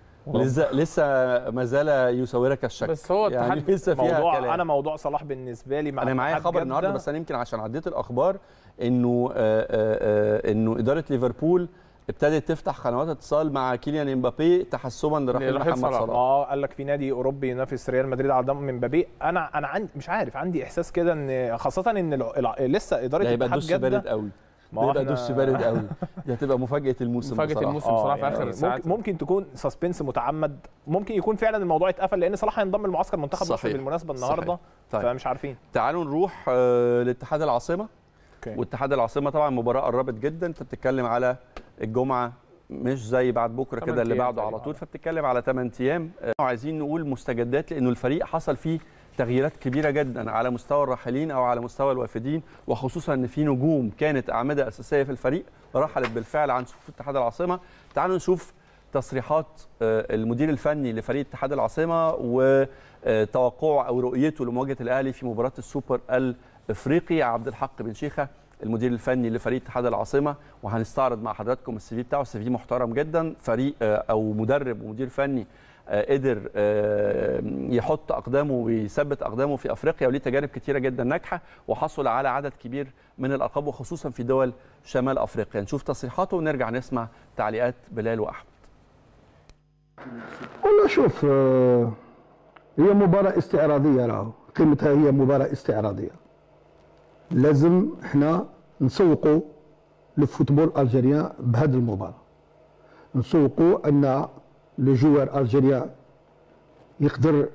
لسه لسه ما زال يساورك الشك بس هو يعني اتحاد- لسه فيها موضوع كلام انا موضوع صلاح بالنسبه لي مع انا معايا اتحاد خبر جدة- النهارده بس انا يمكن عشان عديت الاخبار انه آه، آه، آه، انه اداره ليفربول ابتدت تفتح قنوات اتصال مع كيليان امبابي تحسبا لرحيل لرحيل محمد صلاح. صلاح اه قال لك في نادي اوروبي ينافس ريال مدريد على ضم من مبابي انا انا عندي مش عارف عندي احساس كده ان خاصه ان الع... الع... لسه اداره ده هيبقى اتحاد دش بارد جده قوي ما ده هو هيبقى إحنا- دش بارد قوي دي هتبقى مفاجاه الموسم مفاجأة بصراحة. الموسم. آه، بصراحة في يعني آخر الساعات. ممكن, ممكن تكون سسبنس متعمد ممكن يكون فعلا الموضوع اتقفل لان صلاح هينضم لمعسكر منتخب مصر صحيح. بالمناسبه النهارده صحيح. طيب. فمش عارفين تعالوا نروح آه، لاتحاد العاصمه اوكي واتحاد العاصمه طبعا مباراه قربت جدا انت بتتكلم على الجمعه مش زي بعد بكره تمن كده اللي أيام بعده على تقريباً. طول فبتتكلم على 8 ايام آه، وعايزين نقول مستجدات لانه الفريق حصل فيه تغييرات كبيره جدا على مستوى الراحلين او على مستوى الوافدين وخصوصا ان في نجوم كانت اعمده اساسيه في الفريق رحلت بالفعل عن صفوف اتحاد العاصمه تعالوا نشوف تصريحات آه، المدير الفني لفريق اتحاد العاصمه وتوقعه او رؤيته لمواجهه الاهلي في مباراه السوبر الافريقي عبد الحق بن شيخه المدير الفني لفريق اتحاد العاصمه وهنستعرض مع حضراتكم السي في بتاعه السي في محترم جدا فريق آه، او مدرب ومدير فني آه، قدر آه، يحط اقدامه ويثبت اقدامه في افريقيا وليه تجارب كتيره جدا ناجحه وحصل على عدد كبير من الالقاب وخصوصا في دول شمال افريقيا نشوف تصريحاته ونرجع نسمع تعليقات بلال واحمد والله شوف آه، هي مباراة استعراضية راهو قيمتها هي مباراة استعراضية لازم احنا نسوقوا للفوتبول الجيريان بهذه المباراة نسوقوا ان لو جوار الجيريان يقدر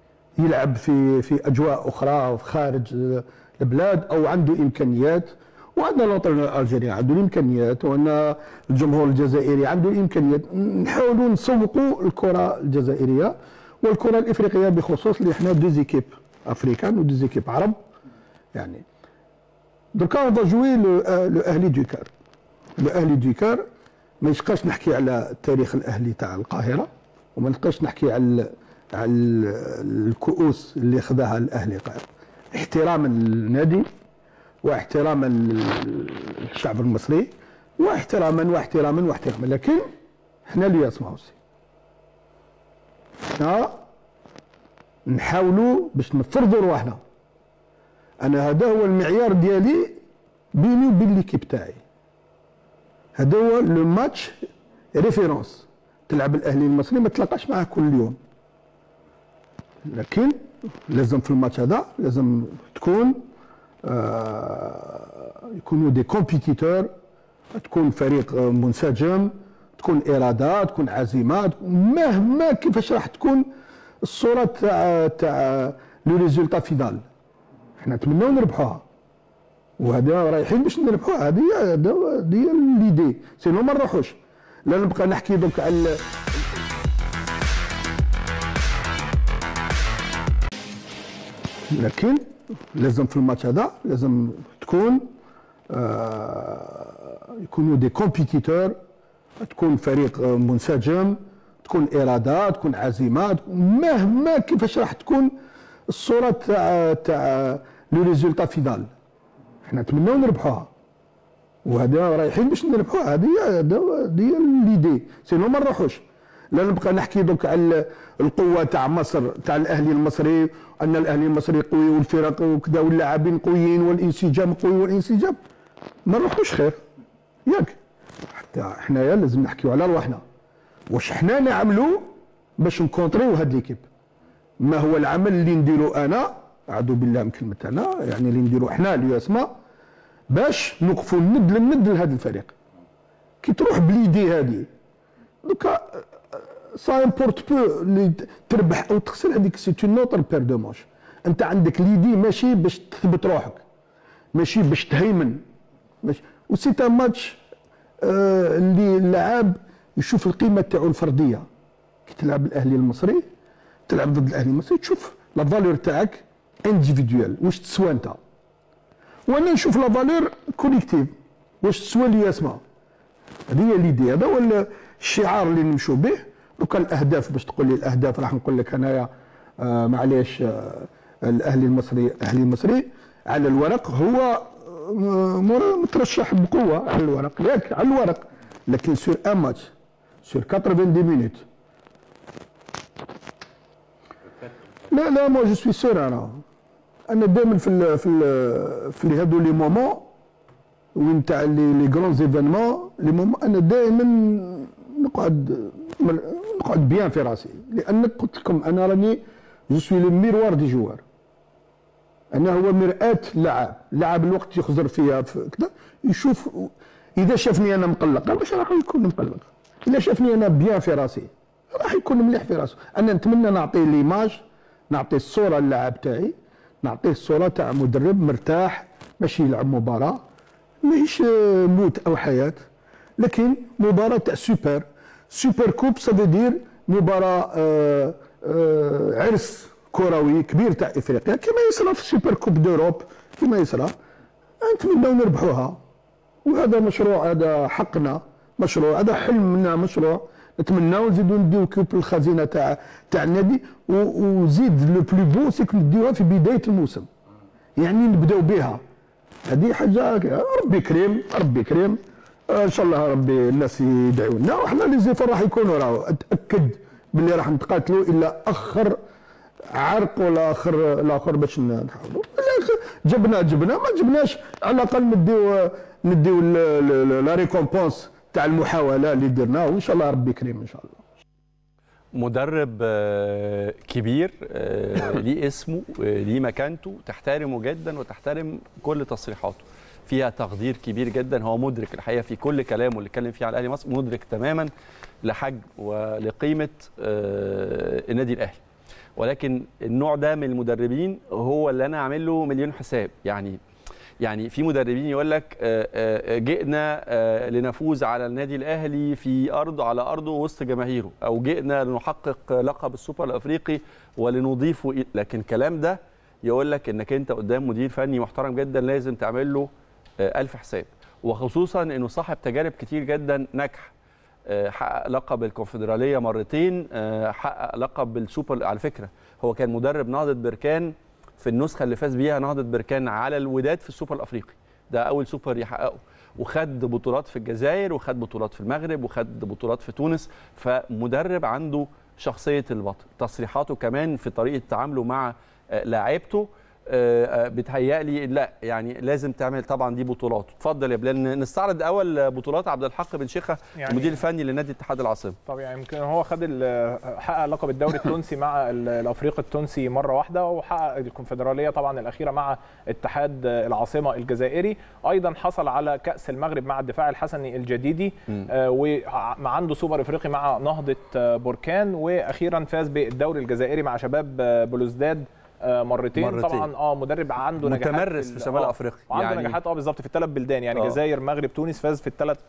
يلعب في في اجواء اخرى في خارج البلاد او عنده امكانيات وعندنا الوطن الجزائري عنده الامكانيات وان الجمهور الجزائري عنده الامكانيات نحاولوا نسوقوا الكره الجزائريه والكره الافريقيه بخصوص اللي احنا دو زيكيب افريكان ودو زيكيب عرب يعني دركا اون جوي لو اهلي دو كار لو اهلي دو كار ما يبقاش نحكي على التاريخ الاهلي تاع القاهره وما نبقاش نحكي على على الكؤوس اللي خذاها الاهلي القاهره احتراما للنادي واحتراما للشعب المصري واحتراما واحتراما واحتراما لكن احنا اللي يسمعوا سي احنا نحاولوا باش نفرضوا رواحنا انا هذا هو المعيار ديالي بيني وبين ليكيب تاعي هذا هو لو ماتش ريفيرونس تلعب الاهلي المصري ما تلاقاش معاه كل يوم لكن لازم في الماتش هذا لازم تكون آه يكونوا دي كومبيتيتور تكون فريق منسجم تكون اراده تكون عزيمه مهما كيفاش راح تكون الصوره تاع تاع لو ريزولتا فينال احنا نتمناو نربحوها وهذا رايحين باش نربحوها هذه هذه ليدي سينو ما نروحوش لا نبقى نحكي دوك على لكن لازم في الماتش هذا لازم تكون آه يكونوا دي كومبيتيتور تكون فريق منسجم تكون اراده تكون عزيمه مهما كيفاش راح تكون الصوره تاع تاع لو ريزولتا فينال احنا نتمناو نربحوها وهذا رايحين باش نربحوها هذه هذه ليدي سينو ما نروحوش لا نبقى نحكي دوك على القوه تاع مصر تاع الاهلي المصري ان الاهلي المصري قوي والفرق وكذا واللاعبين قويين والانسجام قوي والانسجام ما نروحوش خير ياك حتى حنايا لازم نحكيو على رواحنا واش حنا نعملوا باش نكونتريو هاد ليكيب ما هو العمل اللي نديرو انا اعوذ بالله من كلمه انا يعني اللي نديرو حنا اليوسما باش نوقفوا الند للند لهذا الفريق كي تروح بليدي هذه دوكا سا امبورت بو اللي تربح او تخسر هذيك سي اون نوتر بير دو ماتش انت عندك ليدي ماشي باش تثبت روحك ماشي باش تهيمن ماشي وسي ان ماتش آه اللي اللاعب يشوف القيمه تاعو الفرديه كي تلعب الاهلي المصري تلعب ضد الاهلي المصري تشوف لا فالور تاعك انديفيدوال واش تسوى انت وانا نشوف لا فالور كوليكتيف واش تسوى لي اسمها هذه هي ليدي هذا هو الشعار اللي نمشوا به دوكا الاهداف باش تقول لي الاهداف راح نقول لك انايا آه معليش آه الاهلي المصري الاهلي المصري على الورق هو آه مترشح بقوه على الورق ياك على الورق لكن سور ان ماتش سور 90 مينوت لا لا مو جو سوي سور انا انا دائما في ال في ال في هادو لي مومون وين تاع لي لي غران زيفينمون لي مومون انا دائما نقعد نقعد بيان في راسي لان قلت لكم انا راني جو سوي لو ميروار دي جوار انا هو مرآة اللاعب اللاعب الوقت يخزر فيها في كذا يشوف اذا شافني انا مقلق باش راح يكون مقلق اذا شافني انا بيان في راسي راح يكون مليح في راسه انا نتمنى نعطيه ليماج نعطيه الصوره اللاعب تاعي نعطيه الصوره تاع مدرب مرتاح ماشي يلعب مباراه ماهيش موت او حياه لكن مباراه تاع سوبر سوبر كوب سافو دير مباراه آه آه عرس كروي كبير تاع افريقيا كما يصرى في سوبر كوب دوروب كما يصرى نتمناو نربحوها وهذا مشروع هذا حقنا مشروع هذا حلمنا مشروع نتمناو نزيدو نديو كوب الخزينه تاع تاع النادي وزيد لو بلو بو سيكو نديوها في بدايه الموسم يعني نبداو بها هذه حاجه ربي كريم ربي كريم ان شاء الله ربي الناس يدعوا لنا وحنا لي زيفر راح يكونوا راهو اتاكد باللي راح نتقاتلوا الا اخر عرق ولا اخر الاخر باش نحاولوا جبنا جبنا ما جبناش على الاقل نديو نديو لا ريكومبونس تاع المحاوله اللي درناها وان شاء الله ربي كريم ان شاء الله مدرب كبير ليه اسمه ليه مكانته تحترمه جدا وتحترم كل تصريحاته فيها تقدير كبير جدا هو مدرك الحقيقه في كل كلامه اللي اتكلم فيه على الاهلي مصر مدرك تماما لحجم ولقيمه النادي الاهلي ولكن النوع ده من المدربين هو اللي انا عامل له مليون حساب يعني يعني في مدربين يقول لك آه، آه، جئنا آه، لنفوز على النادي الاهلي في ارضه على ارضه وسط جماهيره او جئنا لنحقق لقب السوبر الافريقي ولنضيفه إلى- لكن الكلام ده يقول لك انك انت قدام مدير فني محترم جدا لازم تعمل له آه، الف حساب وخصوصا انه صاحب تجارب كتير جدا ناجحه آه، حقق لقب الكونفدراليه مرتين آه، حقق لقب السوبر على فكره هو كان مدرب نهضه بركان في النسخه اللي فاز بيها نهضه بركان على الوداد في السوبر الافريقي ده اول سوبر يحققه وخد بطولات في الجزائر وخد بطولات في المغرب وخد بطولات في تونس فمدرب عنده شخصيه البطل تصريحاته كمان في طريقه تعامله مع آه، لاعيبته آه، آه، بتهيألي لا يعني لازم تعمل طبعا دي بطولات اتفضل يا بلال نستعرض اول بطولات عبد الحق بن شيخه يعني- المدير الفني لنادي اتحاد العاصمه طب يعني يمكن هو خد ال- حقق لقب الدوري التونسي مع ال- الافريقي التونسي مره واحده وحقق الكونفدراليه طبعا الاخيره مع اتحاد العاصمه الجزائري ايضا حصل على كاس المغرب مع الدفاع الحسني الجديدي آه وعنده سوبر افريقي مع نهضه آه، بركان واخيرا فاز بالدوري الجزائري مع شباب آه، بلوزداد آه، مرتين, مرتين. طبعا اه مدرب عنده نجاحات متمرس في ال- شمال آه، أفريقيا. وعنده يعني- نجاحات اه بالظبط في الثلاث بلدان يعني آه. جزائر مغرب تونس فاز في الثلاث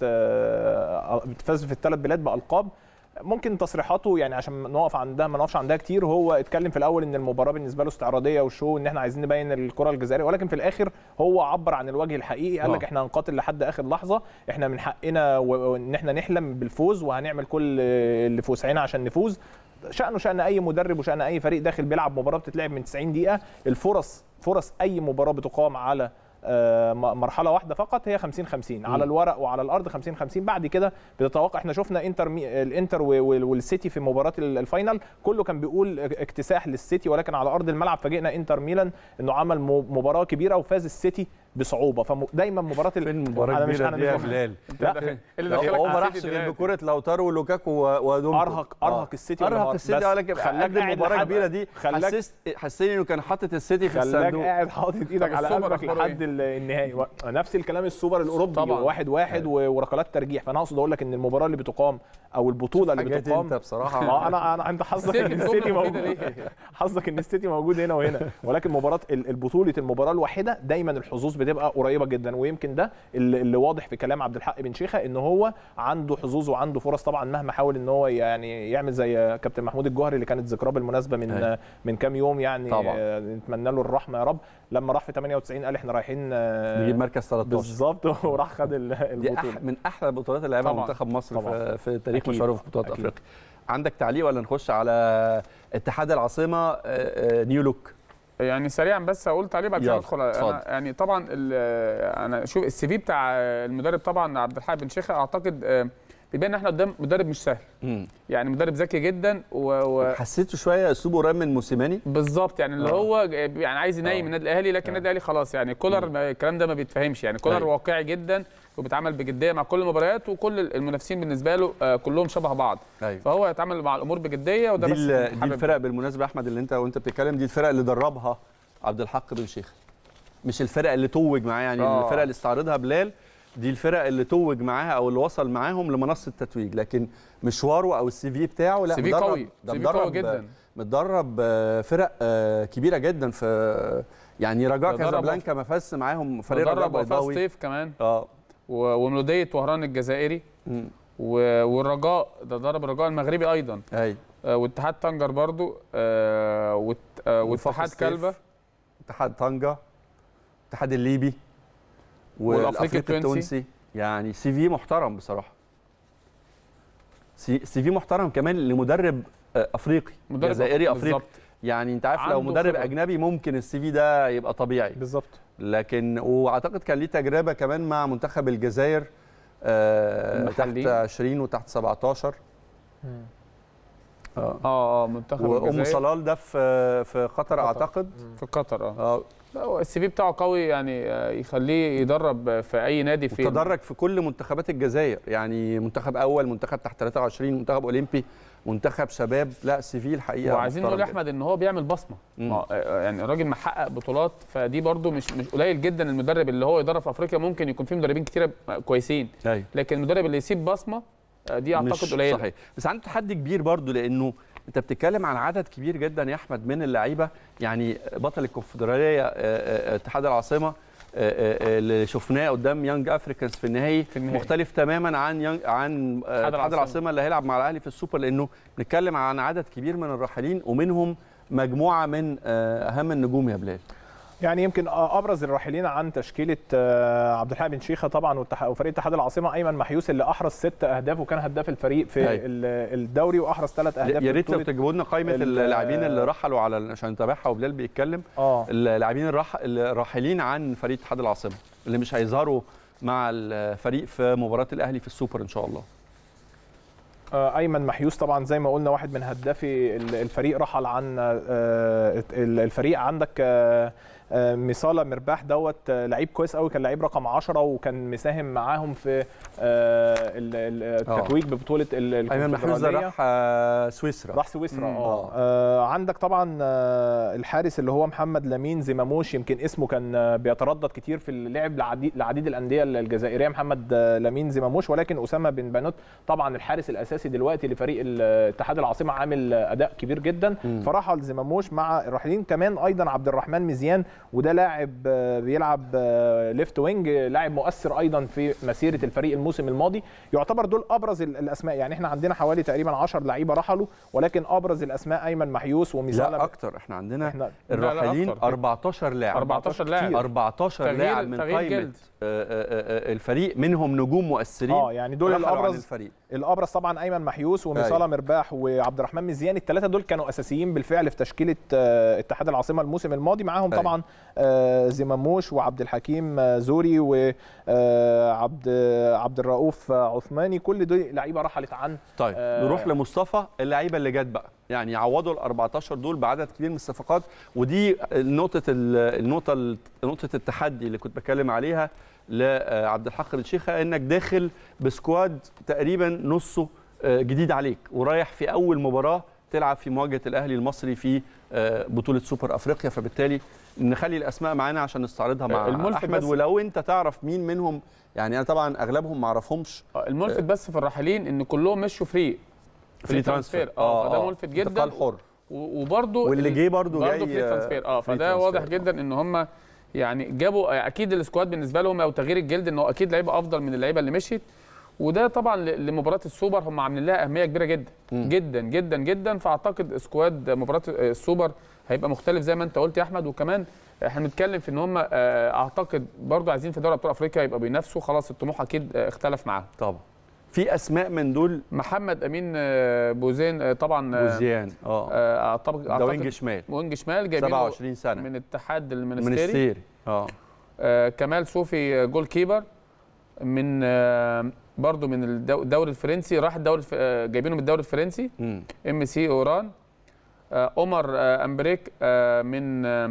فاز في الثلاث بلاد بالقاب ممكن تصريحاته يعني عشان نقف عندها ما نقفش عندها كتير هو اتكلم في الاول ان المباراه بالنسبه له استعراضيه وشو ان احنا عايزين نبين الكره الجزائريه ولكن في الاخر هو عبر عن الوجه الحقيقي قال آه. لك احنا هنقاتل لحد اخر لحظه احنا من حقنا و- وان احنا نحلم بالفوز وهنعمل كل اللي في وسعنا عشان نفوز شأنه شأن أي مدرب وشأن أي فريق داخل بيلعب مباراة بتتلعب من 90 دقيقة الفرص فرص أي مباراة بتقام على آه، م- مرحله واحده فقط هي 50 50 على الورق وعلى الارض 50 50 بعد كده بتتوقع احنا شفنا انتر مي... الانتر و- وال- والسيتي في مباراه ال- الفاينل كله كان بيقول اكتساح للسيتي ولكن على ارض الملعب فاجئنا انتر ميلان انه عمل م- مباراه كبيره وفاز السيتي بصعوبه فدايما مباراه ال... فين مباراه أنا مش- كبيره أنا دي يا مش- بلال لا اللي هو دخلك هو ما على راحش السيتي غير دلوقتي. بكره لوتارو ولوكاكو و- ودومبو ارهق ارهق السيتي ارهق والنهار. السيتي بس قال لك خلاك قبل قاعد المباراه لحد- الكبيره دي خلاك حسست حسيت انه كان حاطط السيتي في خلاك الصندوق قاعد حاطط ايدك طب على السوبر قلبك أخباره لحد ال- النهائي و- نفس الكلام السوبر الاوروبي طبعاً. واحد واحد و- وركلات ترجيح فانا اقصد اقول لك ان المباراه اللي بتقام او البطوله اللي حاجات بتقام انت بصراحه ما انا انا انت حظك السيتي ان الجملة السيتي مفيدة موجود ليه؟ حظك ان السيتي موجود هنا وهنا ولكن مباراه ال- البطوله المباراه الواحده دايما الحظوظ بتبقى قريبه جدا ويمكن ده اللي اللي واضح في كلام عبد الحق بن شيخه ان هو عنده حظوظ وعنده فرص طبعا مهما حاول ان هو يعني يعمل زي كابتن محمود الجوهري اللي كانت ذكراه بالمناسبه من أيوة. من كام يوم يعني طبعاً. آه، نتمنى له الرحمه يا رب لما راح في 98 قال احنا رايحين آه، نجيب مركز 13 بالظبط وراح خد ال- دي البطوله أح من احلى البطولات اللي لعبها طبعاً. منتخب مصر طبعاً. في, في تاريخ أكيد. مشواره في بطولات أكيد. افريقيا عندك تعليق ولا نخش على اتحاد العاصمه آه، آه، نيو لوك يعني سريعا بس هقول تعليق بعد كده يلا، ندخل اتفضل. انا يعني طبعا ال- انا شوف السي في بتاع المدرب طبعا عبد الحق بن شيخه اعتقد آه، بيبان ان احنا قدام مدرب مش سهل يعني مدرب ذكي جدا و... و... حسيته شويه اسلوبه قريب من موسيماني بالظبط يعني اللي آه. هو يعني عايز ينيم النادي الاهلي لكن النادي الاهلي خلاص يعني كولر ما- الكلام ده ما بيتفهمش يعني كولر أيوة. واقعي جدا وبيتعامل بجديه مع كل المباريات وكل المنافسين بالنسبه له آه، كلهم شبه بعض ايوه فهو يتعامل مع الامور بجديه وده دي, بس ال- كنت دي حابب- الفرق بالمناسبه احمد اللي انت وانت بتتكلم دي الفرق اللي دربها عبد الحق بن شيخ مش الفرق اللي توج معاه يعني آه. الفرق اللي استعرضها بلال دي الفرق اللي توج معاها او اللي وصل معاهم لمنصه التتويج لكن مشواره او السي في بتاعه لا سي في مدرب- قوي ده سي في قوي مدرب جدا متدرب آه، فرق آه، كبيره جدا في يعني رجاء مدرب كازابلانكا ما فاز معاهم فريق رجاء مدرب وفاز بيضاوي صيف كمان اه و- ومولوديه وهران الجزائري مم. و- والرجاء ده ضرب الرجاء المغربي ايضا ايوه آه، واتحاد طنجر برضو آه، وات- آه، وفاق واتحاد السيف، كلبه اتحاد طنجة الاتحاد الليبي والأفريقي والافريقي التونسي. التونسي يعني سي في محترم بصراحه سي سي في محترم كمان لمدرب آه، افريقي مدرب جزائري افريقي بالظبط. يعني انت عارف لو عنده مدرب خبرة. اجنبي ممكن السي في ده يبقى طبيعي بالظبط لكن واعتقد كان ليه تجربه كمان مع منتخب الجزائر آه، تحت المحلي. 20 وتحت 17 اه اه اه منتخب وام الجزائر صلال ده في في قطر اعتقد في قطر اه اه لا، هو السي في بتاعه قوي يعني آه، يخليه يدرب في اي نادي في وتدرج في كل منتخبات الجزائر يعني منتخب اول منتخب تحت 23 منتخب اولمبي منتخب شباب لا سي في الحقيقه وعايزين نقول يا محترم احمد ان هو بيعمل بصمه مم. ما- آه، يعني الراجل محقق بطولات فدي برضو مش مش قليل جدا المدرب اللي هو يدرب في افريقيا ممكن يكون في مدربين كتيره كويسين جداً. ايوه لكن المدرب اللي يسيب بصمه آه، دي اعتقد مش قليله صحيح بس عنده تحدي كبير برضو لانه انت بتتكلم عن عدد كبير جدا يا احمد من اللعيبه يعني بطل الكونفدراليه آه، آه، اتحاد العاصمه آه، اللي شفناه قدام يانج افريكانز في النهائي في النهائي. مختلف تماما عن يانج عن آه، اتحاد العاصمة. العاصمه اللي هيلعب مع الاهلي في السوبر لانه بنتكلم عن عدد كبير من الراحلين ومنهم مجموعه من آه، اهم النجوم يا بلال يعني يمكن ابرز الراحلين عن تشكيله آه، عبد الحليم بن شيخه طبعا والتح- وفريق اتحاد العاصمه ايمن محيوس اللي احرز ست اهداف وكان هداف الفريق في أيوة. ال- الدوري واحرز ثلاث اهداف يا في ريت لو بطولة- تجيبوا لنا قائمه ال- اللاعبين اللي رحلوا على عشان نتابعها وبلال بيتكلم اه اللاعبين الراح... الراحلين عن فريق اتحاد العاصمه اللي مش هيظهروا مع الفريق في مباراه الاهلي في السوبر ان شاء الله آه، ايمن محيوس طبعا زي ما قلنا واحد من هدافي ال- الفريق رحل عن آه، ال- الفريق عندك آه، آه، ميصاله مرباح دوت آه، لعيب كويس قوي كان لعيب رقم 10 وكان مساهم معاهم في آه، ال- ال- التتويج ببطوله ال- ايمن محفوظ ده الكونفدرالية. راح آه، سويسرا راح سويسرا مم. اه آه، عندك طبعا آه، الحارس اللي هو محمد لامين زماموش يمكن اسمه كان آه، بيتردد كتير في اللعب لعديد, لعديد الانديه الجزائريه محمد آه، لامين زماموش ولكن اسامه بن بانوت طبعا الحارس الاساسي دلوقتي لفريق اتحاد العاصمه عامل آه، اداء كبير جدا مم. فرحل زماموش مع الراحلين كمان ايضا عبد الرحمن مزيان وده لاعب آه، بيلعب آه، ليفت وينج آه، لاعب مؤثر ايضا في مسيره الفريق الموسم الماضي يعتبر دول ابرز ال- الاسماء يعني احنا عندنا حوالي تقريبا 10 لعيبه رحلوا ولكن ابرز الاسماء ايمن محيوس وميزالا لا اكتر احنا عندنا احنا الراحلين أكتر. 14 لاعب 14 لاعب 14 تغيير- لاعب من تغيير قائمه جلد. آه، آه، آه، الفريق منهم نجوم مؤثرين اه يعني دول رحلوا عن الابرز الفريق الابرز طبعا ايمن محيوس وميصاله أيوة. مرباح وعبد الرحمن مزيان الثلاثه دول كانوا اساسيين بالفعل في تشكيله آه، اتحاد العاصمه الموسم الماضي معاهم أيوة. طبعا آه، زماموش وعبد الحكيم آه، زوري وعبد عبد الرؤوف آه، عثماني كل دول لعيبه رحلت عن طيب آه. نروح لمصطفى اللعيبه اللي جت بقى يعني يعوضوا ال 14 دول بعدد كبير من الصفقات ودي نقطه ال- النقطه ال- نقطه التحدي اللي كنت بتكلم عليها لعبد الحق بن شيخه انك داخل بسكواد تقريبا نصه آه، جديد عليك ورايح في اول مباراه تلعب في مواجهه الاهلي المصري في آه، بطوله سوبر افريقيا فبالتالي نخلي الاسماء معانا عشان نستعرضها مع الملفت احمد بس- ولو انت تعرف مين منهم يعني انا طبعا اغلبهم ما اعرفهمش آه، الملفت بس في الراحلين ان كلهم مشوا فري فري ترانسفير اه فده ملفت جدا انتقال حر و- وبرضه واللي ال- جه برضه برضه جاي فري ترانسفير اه فري فده ترانسفير. واضح جدا ان هم يعني جابوا اكيد السكواد بالنسبه لهم او تغيير الجلد انه اكيد لعيبه افضل من اللعيبه اللي مشيت وده طبعا ل- لمباراه السوبر هم عاملين لها اهميه كبيره جدا مم. جدا جدا جدا فاعتقد سكواد مباراه السوبر هيبقى مختلف زي ما انت قلت يا احمد وكمان احنا بنتكلم في ان هم آه، اعتقد برضه عايزين في دوري ابطال افريقيا يبقى بينافسوا خلاص الطموح اكيد آه، اختلف معاهم طبعا في اسماء من دول محمد امين آه، بوزين آه، طبعا آه، بوزيان اه آه، اعتقد ده وينج أعتقد شمال وينج شمال جايبينه 27 سنه من الاتحاد من المنستيري السيري اه آه كمال صوفي آه، جول كيبر من آه برضو من الدو- الدوري الفرنسي راح الدوري الف- آه، جايبينه من الدوري الفرنسي مم. ام سي اوران آه عمر آه امبريك آه من آه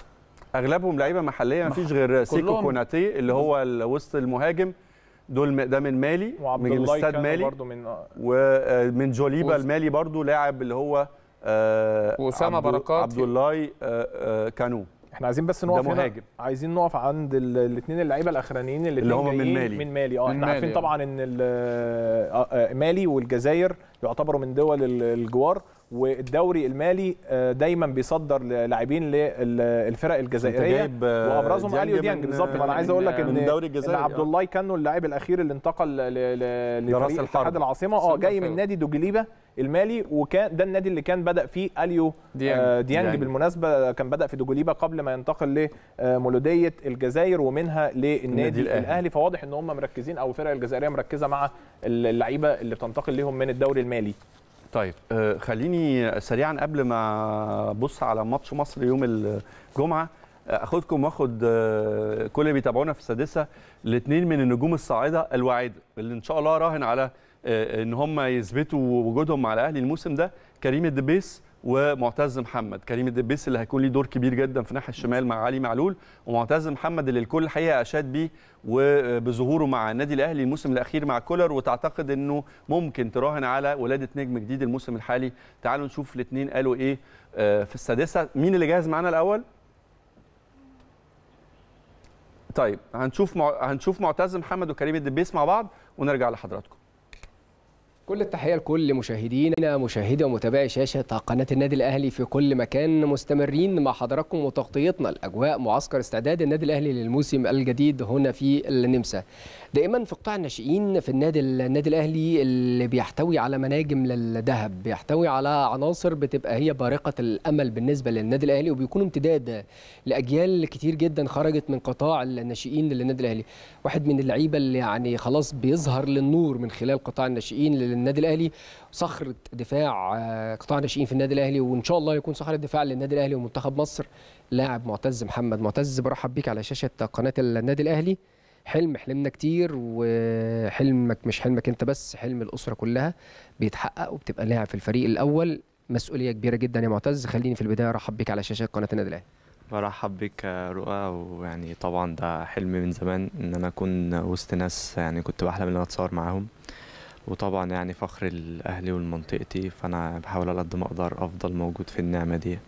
اغلبهم لعيبه محليه ما فيش غير سيكو كلهم- كوناتي اللي هو الوسط المهاجم دول م- ده من مالي وعبد من الله استاد كان مالي برضه من آه، ومن جوليبا وس- المالي برضو لاعب اللي هو آه، وأسامة عبدو- بركات. عبد الله آه، آه، كانو احنا عايزين بس ده نقف هنا مهاجم. عايزين نقف عند الاثنين اللعيبه الاخرانيين اللي اللي هم من جايين مالي. من مالي اه من احنا مالي، عارفين آه. طبعا ان ال- آه، آه، مالي والجزائر يعتبروا من دول ال- الجوار والدوري المالي آه، دايما بيصدر لاعبين للفرق الجزائريه جايب، آه، وابرزهم ديانج اليو ديانج من- بالظبط ما انا عايز من- اقول لك ان من دوري ان الجزائر عبد الله كانو اللاعب الاخير اللي انتقل ل- ل- جراس لفريق الحرب. اتحاد العاصمه اه سنتر جاي من فيرود. نادي دوجليبا المالي وكان ده النادي اللي كان بدا فيه اليو ديانج. آه، ديانج ديانج. بالمناسبه كان بدا في دوجليبا قبل ما ينتقل لمولوديه الجزائر ومنها النادي للنادي الأهلي. الاهلي فواضح ان هم مركزين او الفرق الجزائريه مركزه مع اللعيبه اللي بتنتقل لهم من الدوري المالي طيب آه، خليني سريعا قبل ما ابص على ماتش مصر يوم الجمعه آه، اخدكم واخد آه، كل اللي بيتابعونا في السادسه الاثنين من النجوم الصاعده الواعده اللي ان شاء الله راهن على آه، ان هم يثبتوا وجودهم مع الاهلي الموسم ده كريم الدبيس ومعتز محمد كريم الدبيس اللي هيكون ليه دور كبير جدا في ناحيه الشمال مع علي معلول ومعتز محمد اللي الكل الحقيقه اشاد بيه وبظهوره مع النادي الاهلي الموسم الاخير مع كولر وتعتقد انه ممكن تراهن على ولاده نجم جديد الموسم الحالي تعالوا نشوف الاثنين قالوا ايه آه، في السادسه مين اللي جاهز معانا الاول طيب هنشوف مع... هنشوف معتز محمد وكريم الدبيس مع بعض ونرجع لحضراتكم كل التحية لكل مشاهدينا مشاهدي ومتابعي شاشة قناة النادي الأهلي في كل مكان مستمرين مع حضراتكم وتغطيتنا الأجواء معسكر استعداد النادي الأهلي للموسم الجديد هنا في النمسا دائما في قطاع الناشئين في النادي النادي الأهلي اللي بيحتوي على مناجم للذهب بيحتوي على عناصر بتبقى هي بارقة الأمل بالنسبة للنادي الأهلي وبيكون امتداد لأجيال كتير جدا خرجت من قطاع الناشئين للنادي الأهلي واحد من اللعيبة اللي يعني خلاص بيظهر للنور من خلال قطاع الناشئين للنادي الاهلي صخره دفاع آه، قطاع الناشئين في النادي الاهلي وان شاء الله يكون صخره دفاع للنادي الاهلي ومنتخب مصر لاعب معتز محمد معتز برحب بيك على شاشه قناه النادي الاهلي حلم حلمنا كتير وحلمك مش حلمك انت بس حلم الاسره كلها بيتحقق وبتبقى لاعب في الفريق الاول مسؤوليه كبيره جدا يا معتز خليني في البدايه ارحب بيك على شاشه قناه النادي الاهلي برحب بك يا رؤى ويعني طبعا ده حلمي من زمان ان انا اكون وسط ناس يعني كنت بحلم ان انا اتصور معاهم وطبعا يعني فخر الاهلي ولمنطقتي فانا بحاول على قد ما اقدر افضل موجود في النعمه ديت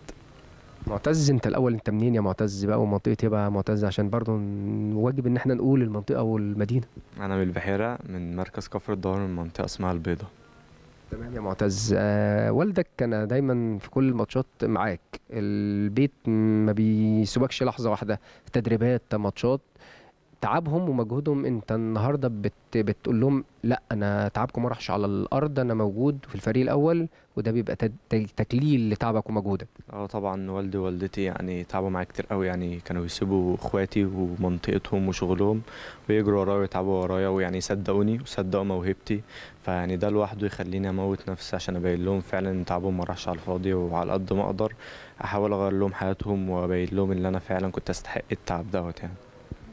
معتز انت الاول انت منين يا معتز بقى ومنطقتي بقى معتز عشان برضو نواجب ان احنا نقول المنطقه والمدينه انا من البحيره من مركز كفر الدار من منطقه اسمها البيضه تمام يا معتز آه والدك كان دايما في كل الماتشات معاك البيت ما بيسيبكش لحظه واحده تدريبات ماتشات تعبهم ومجهودهم انت النهارده بت بتقول لهم لا انا تعبكم ما راحش على الارض انا موجود في الفريق الاول وده بيبقى تد- تكليل لتعبك ومجهودك اه طبعا والدي ووالدتي يعني تعبوا معايا كتير قوي يعني كانوا يسيبوا اخواتي ومنطقتهم وشغلهم ويجروا ورايا ويتعبوا ورايا ويعني يصدقوني وصدقوا موهبتي فيعني ده لوحده يخليني اموت نفسي عشان ابين لهم فعلا ان تعبهم ما راحش على الفاضي وعلى قد ما اقدر احاول اغير لهم حياتهم وابين لهم ان انا فعلا كنت استحق التعب دوت يعني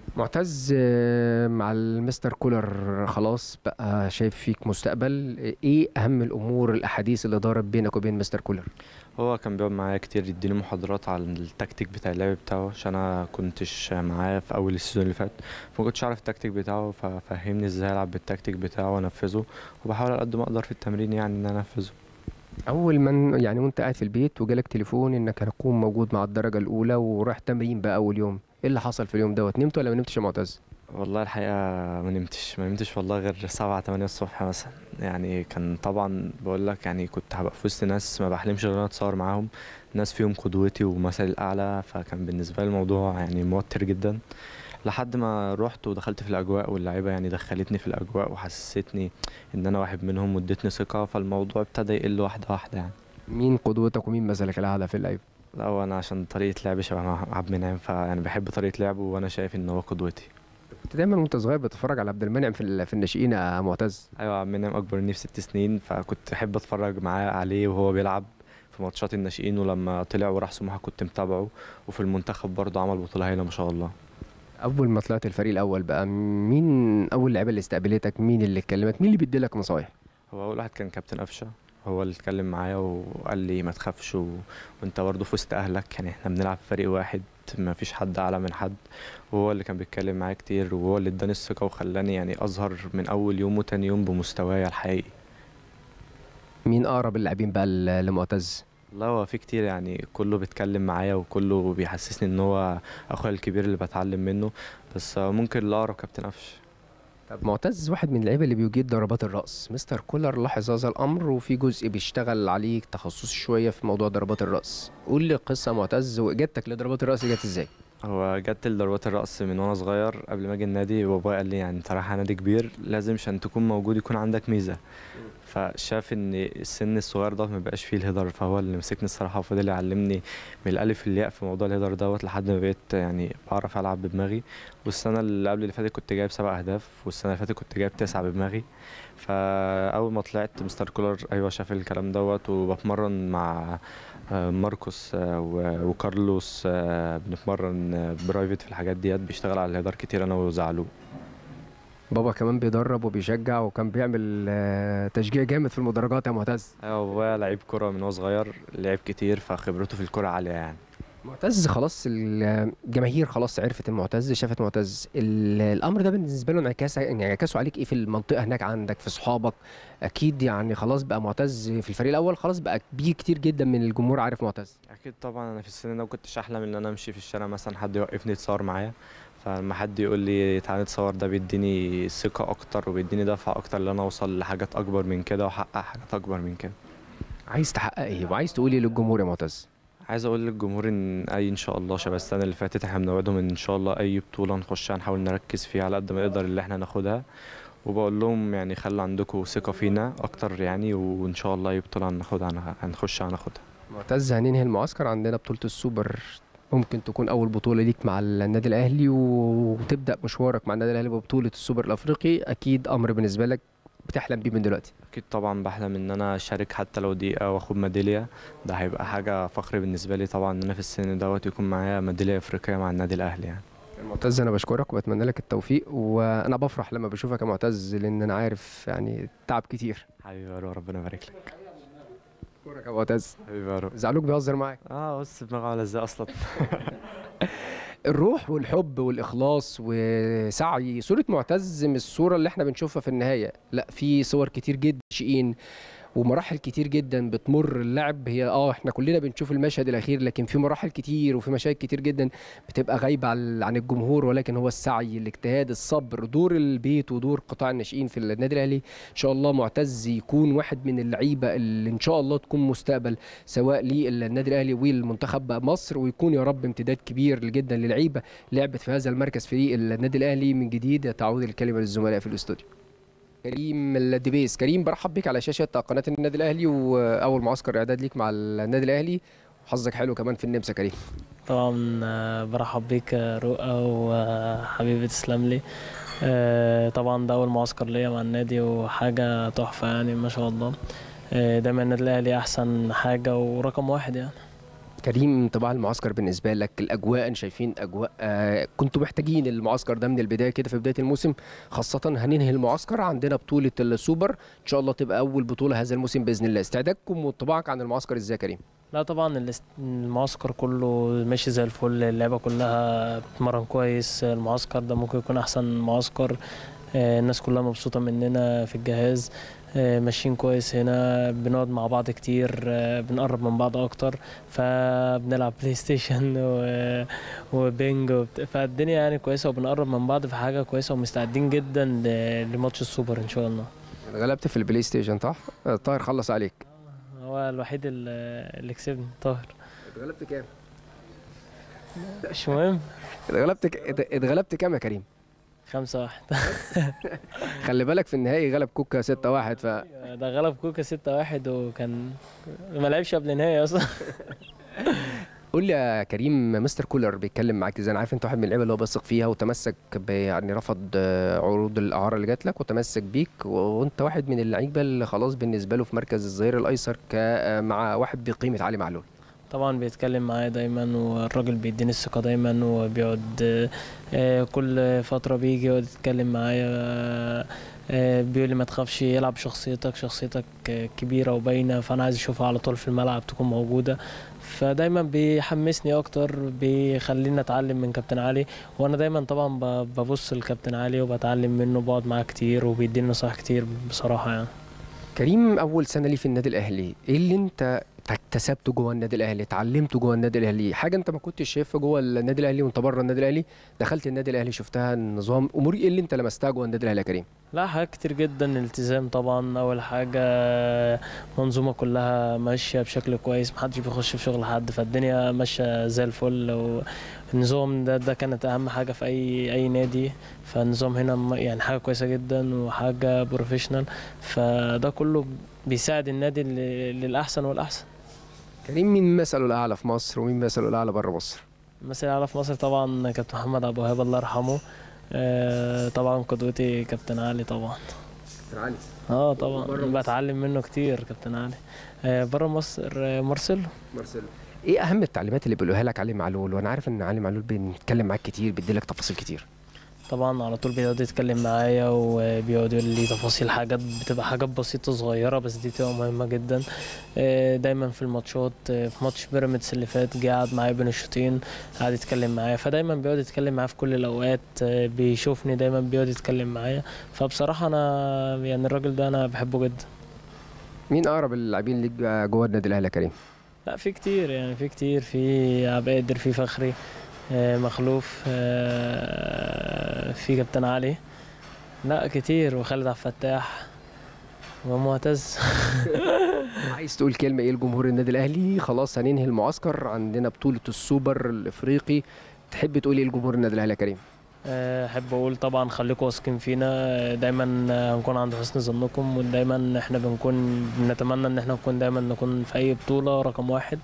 معتز آه، مع المستر كولر خلاص بقى شايف فيك مستقبل ايه اهم الامور الاحاديث اللي دارت بينك وبين مستر كولر هو كان بيقعد معايا كتير يديني محاضرات على التكتيك بتاع اللعب بتاعه عشان انا كنتش معاه في اول السيزون اللي فات فما كنتش عارف التكتيك بتاعه ففهمني ازاي العب بالتكتيك بتاعه وانفذه وبحاول على قد ما اقدر في التمرين يعني ان انا انفذه اول من يعني وانت قاعد في البيت وجالك تليفون انك هتكون موجود مع الدرجه الاولى ورايح تمرين بقى اول يوم ايه اللي حصل في اليوم دوت نمت ولا ما نمتش يا معتز والله الحقيقة ما نمتش ما نمتش والله غير سبعة تمانية الصبح مثلا يعني كان طبعا بقول لك يعني كنت هبقى في وسط ناس ما بحلمش غير ان انا اتصور معاهم ناس فيهم قدوتي ومثلي الاعلى فكان بالنسبة لي الموضوع يعني موتر جدا لحد ما رحت ودخلت في الاجواء واللعيبه يعني دخلتني في الاجواء وحسستني ان انا واحد منهم وادتني ثقه فالموضوع ابتدى يقل واحده واحده يعني مين قدوتك ومين مثلك الاعلى في اللعيبه لا هو انا عشان طريقه لعبي شبه مع عبد المنعم فيعني بحب طريقه لعبه وانا شايف ان هو قدوتي كنت دايما وانت صغير بتتفرج على عبد المنعم في ال- في الناشئين يا معتز ايوه عبد المنعم اكبر مني بست سنين فكنت احب اتفرج معاه عليه وهو بيلعب في ماتشات الناشئين ولما طلع وراح سموحه كنت متابعه وفي المنتخب برضه عمل بطوله هايله ما شاء الله اول ما طلعت الفريق الاول بقى مين اول لعيبه اللي استقبلتك مين اللي كلمك مين اللي بيديلك نصايح هو اول واحد كان كابتن قفشه هو اللي اتكلم معايا وقال لي ما تخافش و... وانت برضه في وسط اهلك يعني احنا بنلعب في فريق واحد ما فيش حد اعلى من حد وهو اللي كان بيتكلم معايا كتير وهو اللي اداني الثقه وخلاني يعني اظهر من اول يوم وتاني يوم بمستواي الحقيقي مين اقرب اللاعبين بقى ل- لمعتز لا هو في كتير يعني كله بيتكلم معايا وكله بيحسسني ان هو اخويا الكبير اللي بتعلم منه بس ممكن اللي اقرب كابتن قفشه طب معتز واحد من اللعيبه اللي بيجيد ضربات الراس مستر كولر لاحظ هذا الامر وفي جزء بيشتغل عليه تخصصي شويه في موضوع ضربات الراس قول لي قصه معتز واجابتك لضربات الراس جت ازاي هو جت لضربات الرأس من وانا صغير قبل ما اجي النادي بابايا قال لي يعني انت رايح نادي كبير لازم عشان تكون موجود يكون عندك ميزة فشاف ان السن الصغير ده ما بقاش فيه الهدر فهو اللي مسكني الصراحة وفضل يعلمني من الالف للياء في موضوع الهدر دوت لحد ما بقيت يعني بعرف العب بدماغي والسنة اللي قبل اللي فاتت كنت جايب سبع اهداف والسنة اللي فاتت كنت جايب تسعة بدماغي فاول ما طلعت مستر كولر ايوه شاف الكلام دوت وبتمرن مع آه، ماركوس آه، و- وكارلوس آه، بنتمرن آه، برايفت في الحاجات ديت بيشتغل على الهدر كتير انا وزعلو بابا كمان بيدرب وبيشجع وكان بيعمل آه، تشجيع جامد في المدرجات يا معتز ايوه بابايا لعيب كرة من هو صغير لعب كتير فخبرته في الكرة عالية يعني معتز خلاص الجماهير خلاص عرفت المعتز شافت معتز ال- الامر ده بالنسبه له انعكاس انعكاسه عليك ايه في المنطقه هناك عندك في صحابك اكيد يعني خلاص بقى معتز في الفريق الاول خلاص بقى كبير كتير جدا من الجمهور عارف معتز اكيد طبعا انا في السن ده ما كنتش احلم ان انا امشي في الشارع مثلا حد يوقفني يتصور معايا فلما حد يقول لي تعالى نتصور ده بيديني ثقة أكتر وبيديني دفعة أكتر إن أنا أوصل لحاجات أكبر من كده وأحقق حاجات أكبر من كده عايز تحقق ايه وعايز تقول ايه للجمهور يا معتز عايز اقول للجمهور ان اي ان شاء الله شبه السنه اللي فاتت احنا بنوعدهم ان ان شاء الله اي بطوله نخشها نحاول نركز فيها على قد ما نقدر اللي احنا ناخدها وبقول لهم يعني خلوا عندكم ثقه فينا اكتر يعني وان شاء الله اي بطوله هناخدها هن- هنخشها هناخدها معتز هننهي المعسكر عندنا بطولة السوبر ممكن تكون أول بطولة ليك مع النادي الأهلي وتبدأ مشوارك مع النادي الأهلي ببطولة السوبر الأفريقي أكيد أمر بالنسبة لك بتحلم بيه من دلوقتي اكيد طبعا بحلم ان انا اشارك حتى لو دقيقه واخد ميداليه ده هيبقى حاجه فخر بالنسبه لي طبعا ان انا في السن دوت يكون معايا ميداليه افريقيه مع النادي الاهلي يعني معتز أنا بشكرك وبتمنى لك التوفيق وأنا بفرح لما بشوفك يا معتز لأن أنا عارف يعني تعب كتير حبيبي يا رو، ربنا يبارك لك بشكرك يا معتز حبيبي يا رو. زعلوك بيهزر معاك اه بص دماغه على ازاي اصلا الروح والحب والإخلاص وسعي صورة معتز مش الصورة اللي احنا بنشوفها في النهاية لا في صور كتير جدا شقين ومراحل كتير جدا بتمر اللعب هي اه احنا كلنا بنشوف المشهد الاخير لكن في مراحل كتير وفي مشاهد كتير جدا بتبقى غايبه عن عن الجمهور ولكن هو السعي الاجتهاد الصبر دور البيت ودور قطاع الناشئين في النادي الاهلي ان شاء الله معتز يكون واحد من اللعيبه اللي ان شاء الله تكون مستقبل سواء للنادي الاهلي والمنتخب مصر ويكون يا رب امتداد كبير جدا للعيبه لعبت في هذا المركز في النادي الاهلي من جديد تعود الكلمه للزملاء في الاستوديو كريم الدبيس كريم برحب بك على شاشه قناه النادي الاهلي واول معسكر اعداد ليك مع النادي الاهلي وحظك حلو كمان في النمسا كريم طبعا آه، برحب بيك يا رؤى وحبيبي تسلم لي آه، طبعا ده اول معسكر ليا مع النادي وحاجه تحفه يعني ما شاء الله آه، دايما النادي الاهلي احسن حاجه ورقم واحد يعني كريم انطباع المعسكر بالنسبه لك الاجواء شايفين اجواء آه كنتوا محتاجين المعسكر ده من البدايه كده في بدايه الموسم خاصه هننهي المعسكر عندنا بطوله السوبر ان شاء الله تبقى اول بطوله هذا الموسم باذن الله استعدادكم وانطباعك عن المعسكر ازاي يا كريم لا طبعا الاست- المعسكر كله ماشي زي الفل اللعبة كلها بتتمرن كويس المعسكر ده ممكن يكون أحسن معسكر آه، الناس كلها مبسوطة مننا في الجهاز آه، ماشيين كويس هنا بنقعد مع بعض كتير آه، بنقرب من بعض أكتر فبنلعب بلاي ستيشن و- وبينج وبت- فالدنيا يعني كويسة وبنقرب من بعض في حاجة كويسة ومستعدين جدا ل- لماتش السوبر إن شاء الله غلبت في البلاي ستيشن صح آه، طاهر خلص عليك هو الوحيد اللي اللي كسبني طاهر اتغلبت كام مش مهم اتغلبت ك... ات- اتغلبت كام يا كريم خمسة واحد خلي بالك في النهائي غلب كوكا 6 1 ف ده غلب كوكا ستة واحد وكان ما لعبش قبل نهائي اصلا قول لي يا كريم مستر كولر بيتكلم معاك ازاي انا عارف انت واحد من اللعيبه اللي هو بيثق فيها وتمسك ب- يعني رفض آه، عروض الاعاره اللي جات لك وتمسك بيك و- وانت واحد من اللعيبه اللي خلاص بالنسبه له في مركز الظهير الايسر ك آه، مع واحد بقيمه علي معلول طبعا بيتكلم معايا دايما والراجل بيديني الثقة دايما وبيقعد آه، كل فترة بيجي يقعد يتكلم معايا آه، بيقول لي ما تخافش يلعب شخصيتك شخصيتك آه، كبيرة وباينة فأنا عايز أشوفها على طول في الملعب تكون موجودة فدايما بيحمسني أكتر بيخليني أتعلم من كابتن علي وأنا دايما طبعا ب- ببص لكابتن علي وبتعلم منه بقعد معاه كتير وبيديني نصايح كتير بصراحة يعني كريم اول سنه ليه في النادي الاهلي ايه اللي انت اكتسبته جوه النادي الاهلي اتعلمته جوه النادي الاهلي حاجه انت ما كنتش شايفها جوه النادي الاهلي وانت بره النادي الاهلي دخلت النادي الاهلي شفتها النظام امور ايه اللي انت لمستها جوه النادي الاهلي يا كريم لا حاجات كتير جدا التزام طبعا اول حاجه منظومه كلها ماشيه بشكل كويس محدش بيخش في شغل حد فالدنيا ماشيه زي الفل والنظام ده ده كانت اهم حاجه في اي اي نادي فالنظام هنا م- يعني حاجه كويسه جدا وحاجه بروفيشنال فده كله بيساعد النادي ل- للاحسن والاحسن كريم مين مثله الاعلى في مصر ومين مثله الاعلى بره مصر مثل على في مصر طبعا كابتن محمد ابو وهاب الله يرحمه آه، طبعا قدوتي كابتن علي طبعا علي اه بره طبعا مصر. بتعلم منه كتير كابتن علي آه بره مصر آه، مارسيلو مارسيلو ايه اهم التعليمات اللي بيقولوها لك علي معلول وانا عارف ان علي معلول بيتكلم معاك كتير بيديلك تفاصيل كتير طبعا على طول بيقعد يتكلم معايا وبيقعد يقول لي تفاصيل حاجات بتبقى حاجات بسيطة صغيرة بس دي بتبقى مهمة جدا آه، دايما في الماتشات آه، في ماتش بيراميدز اللي فات جه قعد معايا بين الشوطين قعد يتكلم معايا فدايما بيقعد يتكلم معايا في كل الأوقات آه، بيشوفني دايما بيقعد يتكلم معايا فبصراحة أنا يعني الراجل ده أنا بحبه جدا مين اقرب اللاعبين ليك جوه النادي الاهلي يا كريم لا في كتير يعني في كتير في عبد القادر في فخري آه، مخلوف آه، في كابتن علي لا كتير وخالد عبد الفتاح ومعتز عايز تقول كلمه ايه لجمهور النادي الاهلي خلاص هننهي المعسكر عندنا بطوله السوبر الافريقي تحب تقول ايه لجمهور النادي الاهلي يا كريم آه، احب اقول طبعا خليكم واثقين فينا آه، دايما آه، هنكون عند حسن ظنكم ودايما احنا بنكون بنتمنى ان احنا نكون دايما نكون في اي بطوله رقم واحد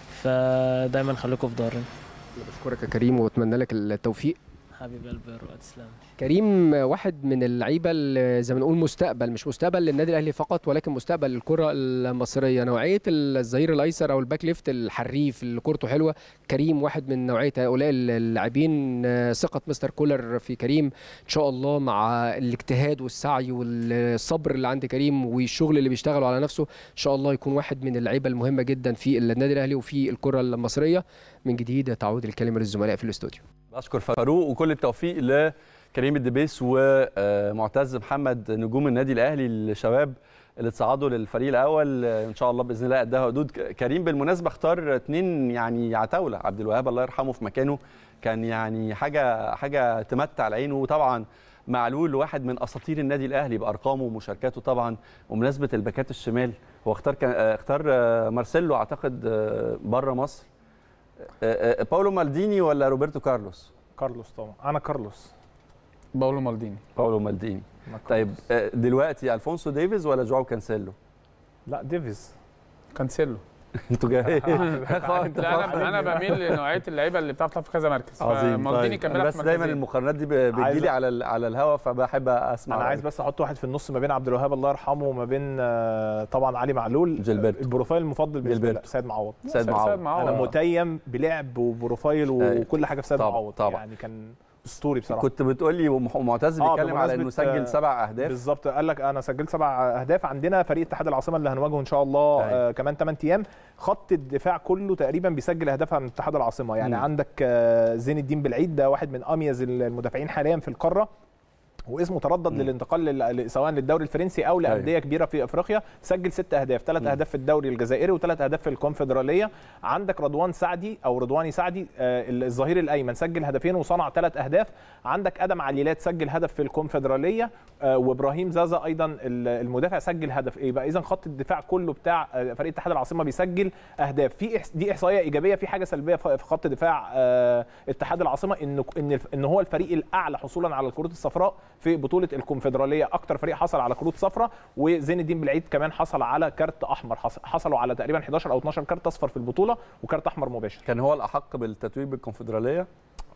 فدايما خليكم في ظهرنا بشكرك يا كريم واتمنى لك التوفيق حبيب قلبي يا رؤى تسلم كريم واحد من اللعيبه اللي زي ما نقول مستقبل مش مستقبل للنادي الاهلي فقط ولكن مستقبل للكره المصريه نوعيه الظهير الايسر او الباك ليفت الحريف اللي كورته حلوه كريم واحد من نوعيه هؤلاء اللاعبين ثقه مستر كولر في كريم ان شاء الله مع الاجتهاد والسعي والصبر اللي عند كريم والشغل اللي بيشتغله على نفسه ان شاء الله يكون واحد من اللعيبه المهمه جدا في النادي الاهلي وفي الكره المصريه من جديد تعود الكلمه للزملاء في الاستوديو بشكر فاروق وكل التوفيق لكريم الدبيس ومعتز محمد نجوم النادي الاهلي الشباب اللي تصعدوا للفريق الاول ان شاء الله باذن الله قدها حدود كريم بالمناسبه اختار اثنين يعني عتاوله عبد الوهاب الله يرحمه في مكانه كان يعني حاجه حاجه تمتع العين وطبعا معلول واحد من اساطير النادي الاهلي بارقامه ومشاركاته طبعا ومناسبه الباكات الشمال هو اختار كان اختار مارسيلو اعتقد بره مصر باولو مالديني ولا روبرتو كارلوس؟ كارلوس طبعا انا كارلوس باولو مالديني باولو مالديني طيب دلوقتي الفونسو ديفيز ولا جواو كانسيلو؟ لا ديفيز كانسيلو انتوا جايين لا انا انا بميل لنوعيه اللعيبه اللي بتعرف تلعب في كذا مركز عظيم مالديني طيب. كان أنا بيلعب بس في دايما مركزين. المقارنات دي بتجي لي على على الهوا فبحب اسمع انا عايز بس احط واحد في النص ما بين عبد الوهاب الله يرحمه وما بين آه، طبعا علي معلول جilberto. البروفايل المفضل بالنسبه لي جilberto. سيد معوض سيد سيد معوض معوض. انا آه. متيم بلعب وبروفايل أيوة. وكل حاجه في سيد طبعا، معوض طبعا. يعني كان اسطوري بصراحه كنت بتقول لي ومعتز آه، بيتكلم على انه بمناسبة، سجل آه، سبع اهداف بالظبط قال لك انا سجلت سبع اهداف عندنا فريق اتحاد العاصمه اللي هنواجهه ان شاء الله أيوة. آه كمان 8 ايام خط الدفاع كله تقريبا بيسجل اهداف عن اتحاد العاصمه يعني مم. عندك آه زين الدين بالعيد ده واحد من اميز المدافعين حاليا في القاره واسمه تردد مم. للانتقال لل- سواء للدوري الفرنسي او أيوة. لانديه كبيره في افريقيا سجل ست اهداف ثلاث مم. اهداف في الدوري الجزائري وثلاث اهداف في الكونفدراليه عندك رضوان سعدي او رضواني سعدي آه، الظهير الايمن سجل هدفين وصنع ثلاث اهداف عندك ادم عليلات سجل هدف في الكونفدراليه آه، وابراهيم زازا ايضا ال- المدافع سجل هدف يبقى اذا خط الدفاع كله بتاع آه، فريق اتحاد العاصمه بيسجل اهداف في إحس- دي احصائيه ايجابيه في حاجه سلبيه في في خط دفاع آه، اتحاد العاصمه ان ان الف- ان هو الفريق الاعلى حصولا على الكروت الصفراء في بطوله الكونفدراليه اكتر فريق حصل على كروت صفراء وزين الدين بالعيد كمان حصل على كارت احمر حص- حصلوا على تقريبا 11 او 12 كارت اصفر في البطوله وكارت احمر مباشر كان هو الاحق بالتتويج بالكونفدراليه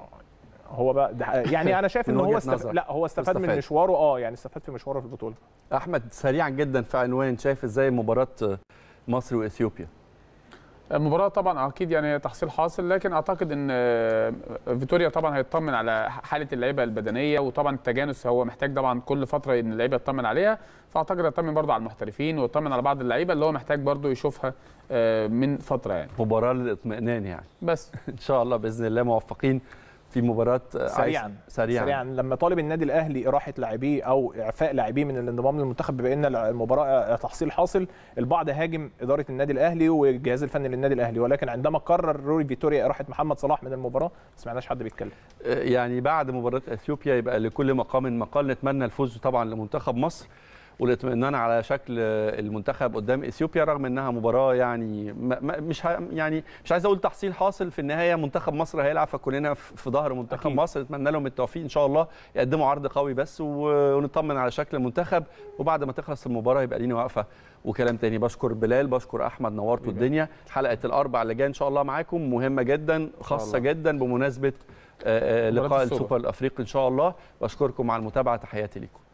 هو بقى ده يعني انا شايف من ان هو وجهة استف... نظر. لا هو استفاد من استفاد. مشواره اه يعني استفاد في مشواره في البطوله احمد سريعا جدا في عنوان شايف ازاي مباراه مصر واثيوبيا المباراة طبعا اكيد يعني تحصيل حاصل لكن اعتقد ان آه، فيتوريا طبعا هيطمن على حالة اللعيبة البدنية وطبعا التجانس هو محتاج طبعا كل فترة ان اللعيبة يطمن عليها فاعتقد هيطمن برضه على المحترفين ويطمن على بعض اللعيبة اللي هو محتاج برضه يشوفها آه، من فترة يعني مباراه للاطمئنان يعني بس ان شاء الله باذن الله موفقين في مباراه عايز- سريعا سريعا سريعا لما طالب النادي الاهلي اراحه لاعبيه او اعفاء لاعبيه من الانضمام للمنتخب بما ان المباراه تحصيل حاصل البعض هاجم اداره النادي الاهلي والجهاز الفني للنادي الاهلي ولكن عندما قرر روي فيتوريا اراحه محمد صلاح من المباراه ما سمعناش حد بيتكلم يعني بعد مباراه اثيوبيا يبقى لكل مقام مقال نتمنى الفوز طبعا لمنتخب مصر والاطمئنان على شكل المنتخب قدام اثيوبيا رغم انها مباراه يعني ما ما- مش ه- يعني مش عايز اقول تحصيل حاصل في النهايه منتخب مصر هيلعب فكلنا في في ظهر منتخب أكيد. مصر نتمنى لهم التوفيق ان شاء الله يقدموا عرض قوي بس و- ونطمن على شكل المنتخب وبعد ما تخلص المباراه يبقى لينا واقفه وكلام تاني بشكر بلال بشكر احمد نورتوا الدنيا حلقه الاربع اللي جايه ان شاء الله معاكم مهمه جدا خاصه الله. جدا بمناسبه آه، آه، مباراة لقاء السوبر. السوبر الافريقي ان شاء الله بشكركم على المتابعه تحياتي لكم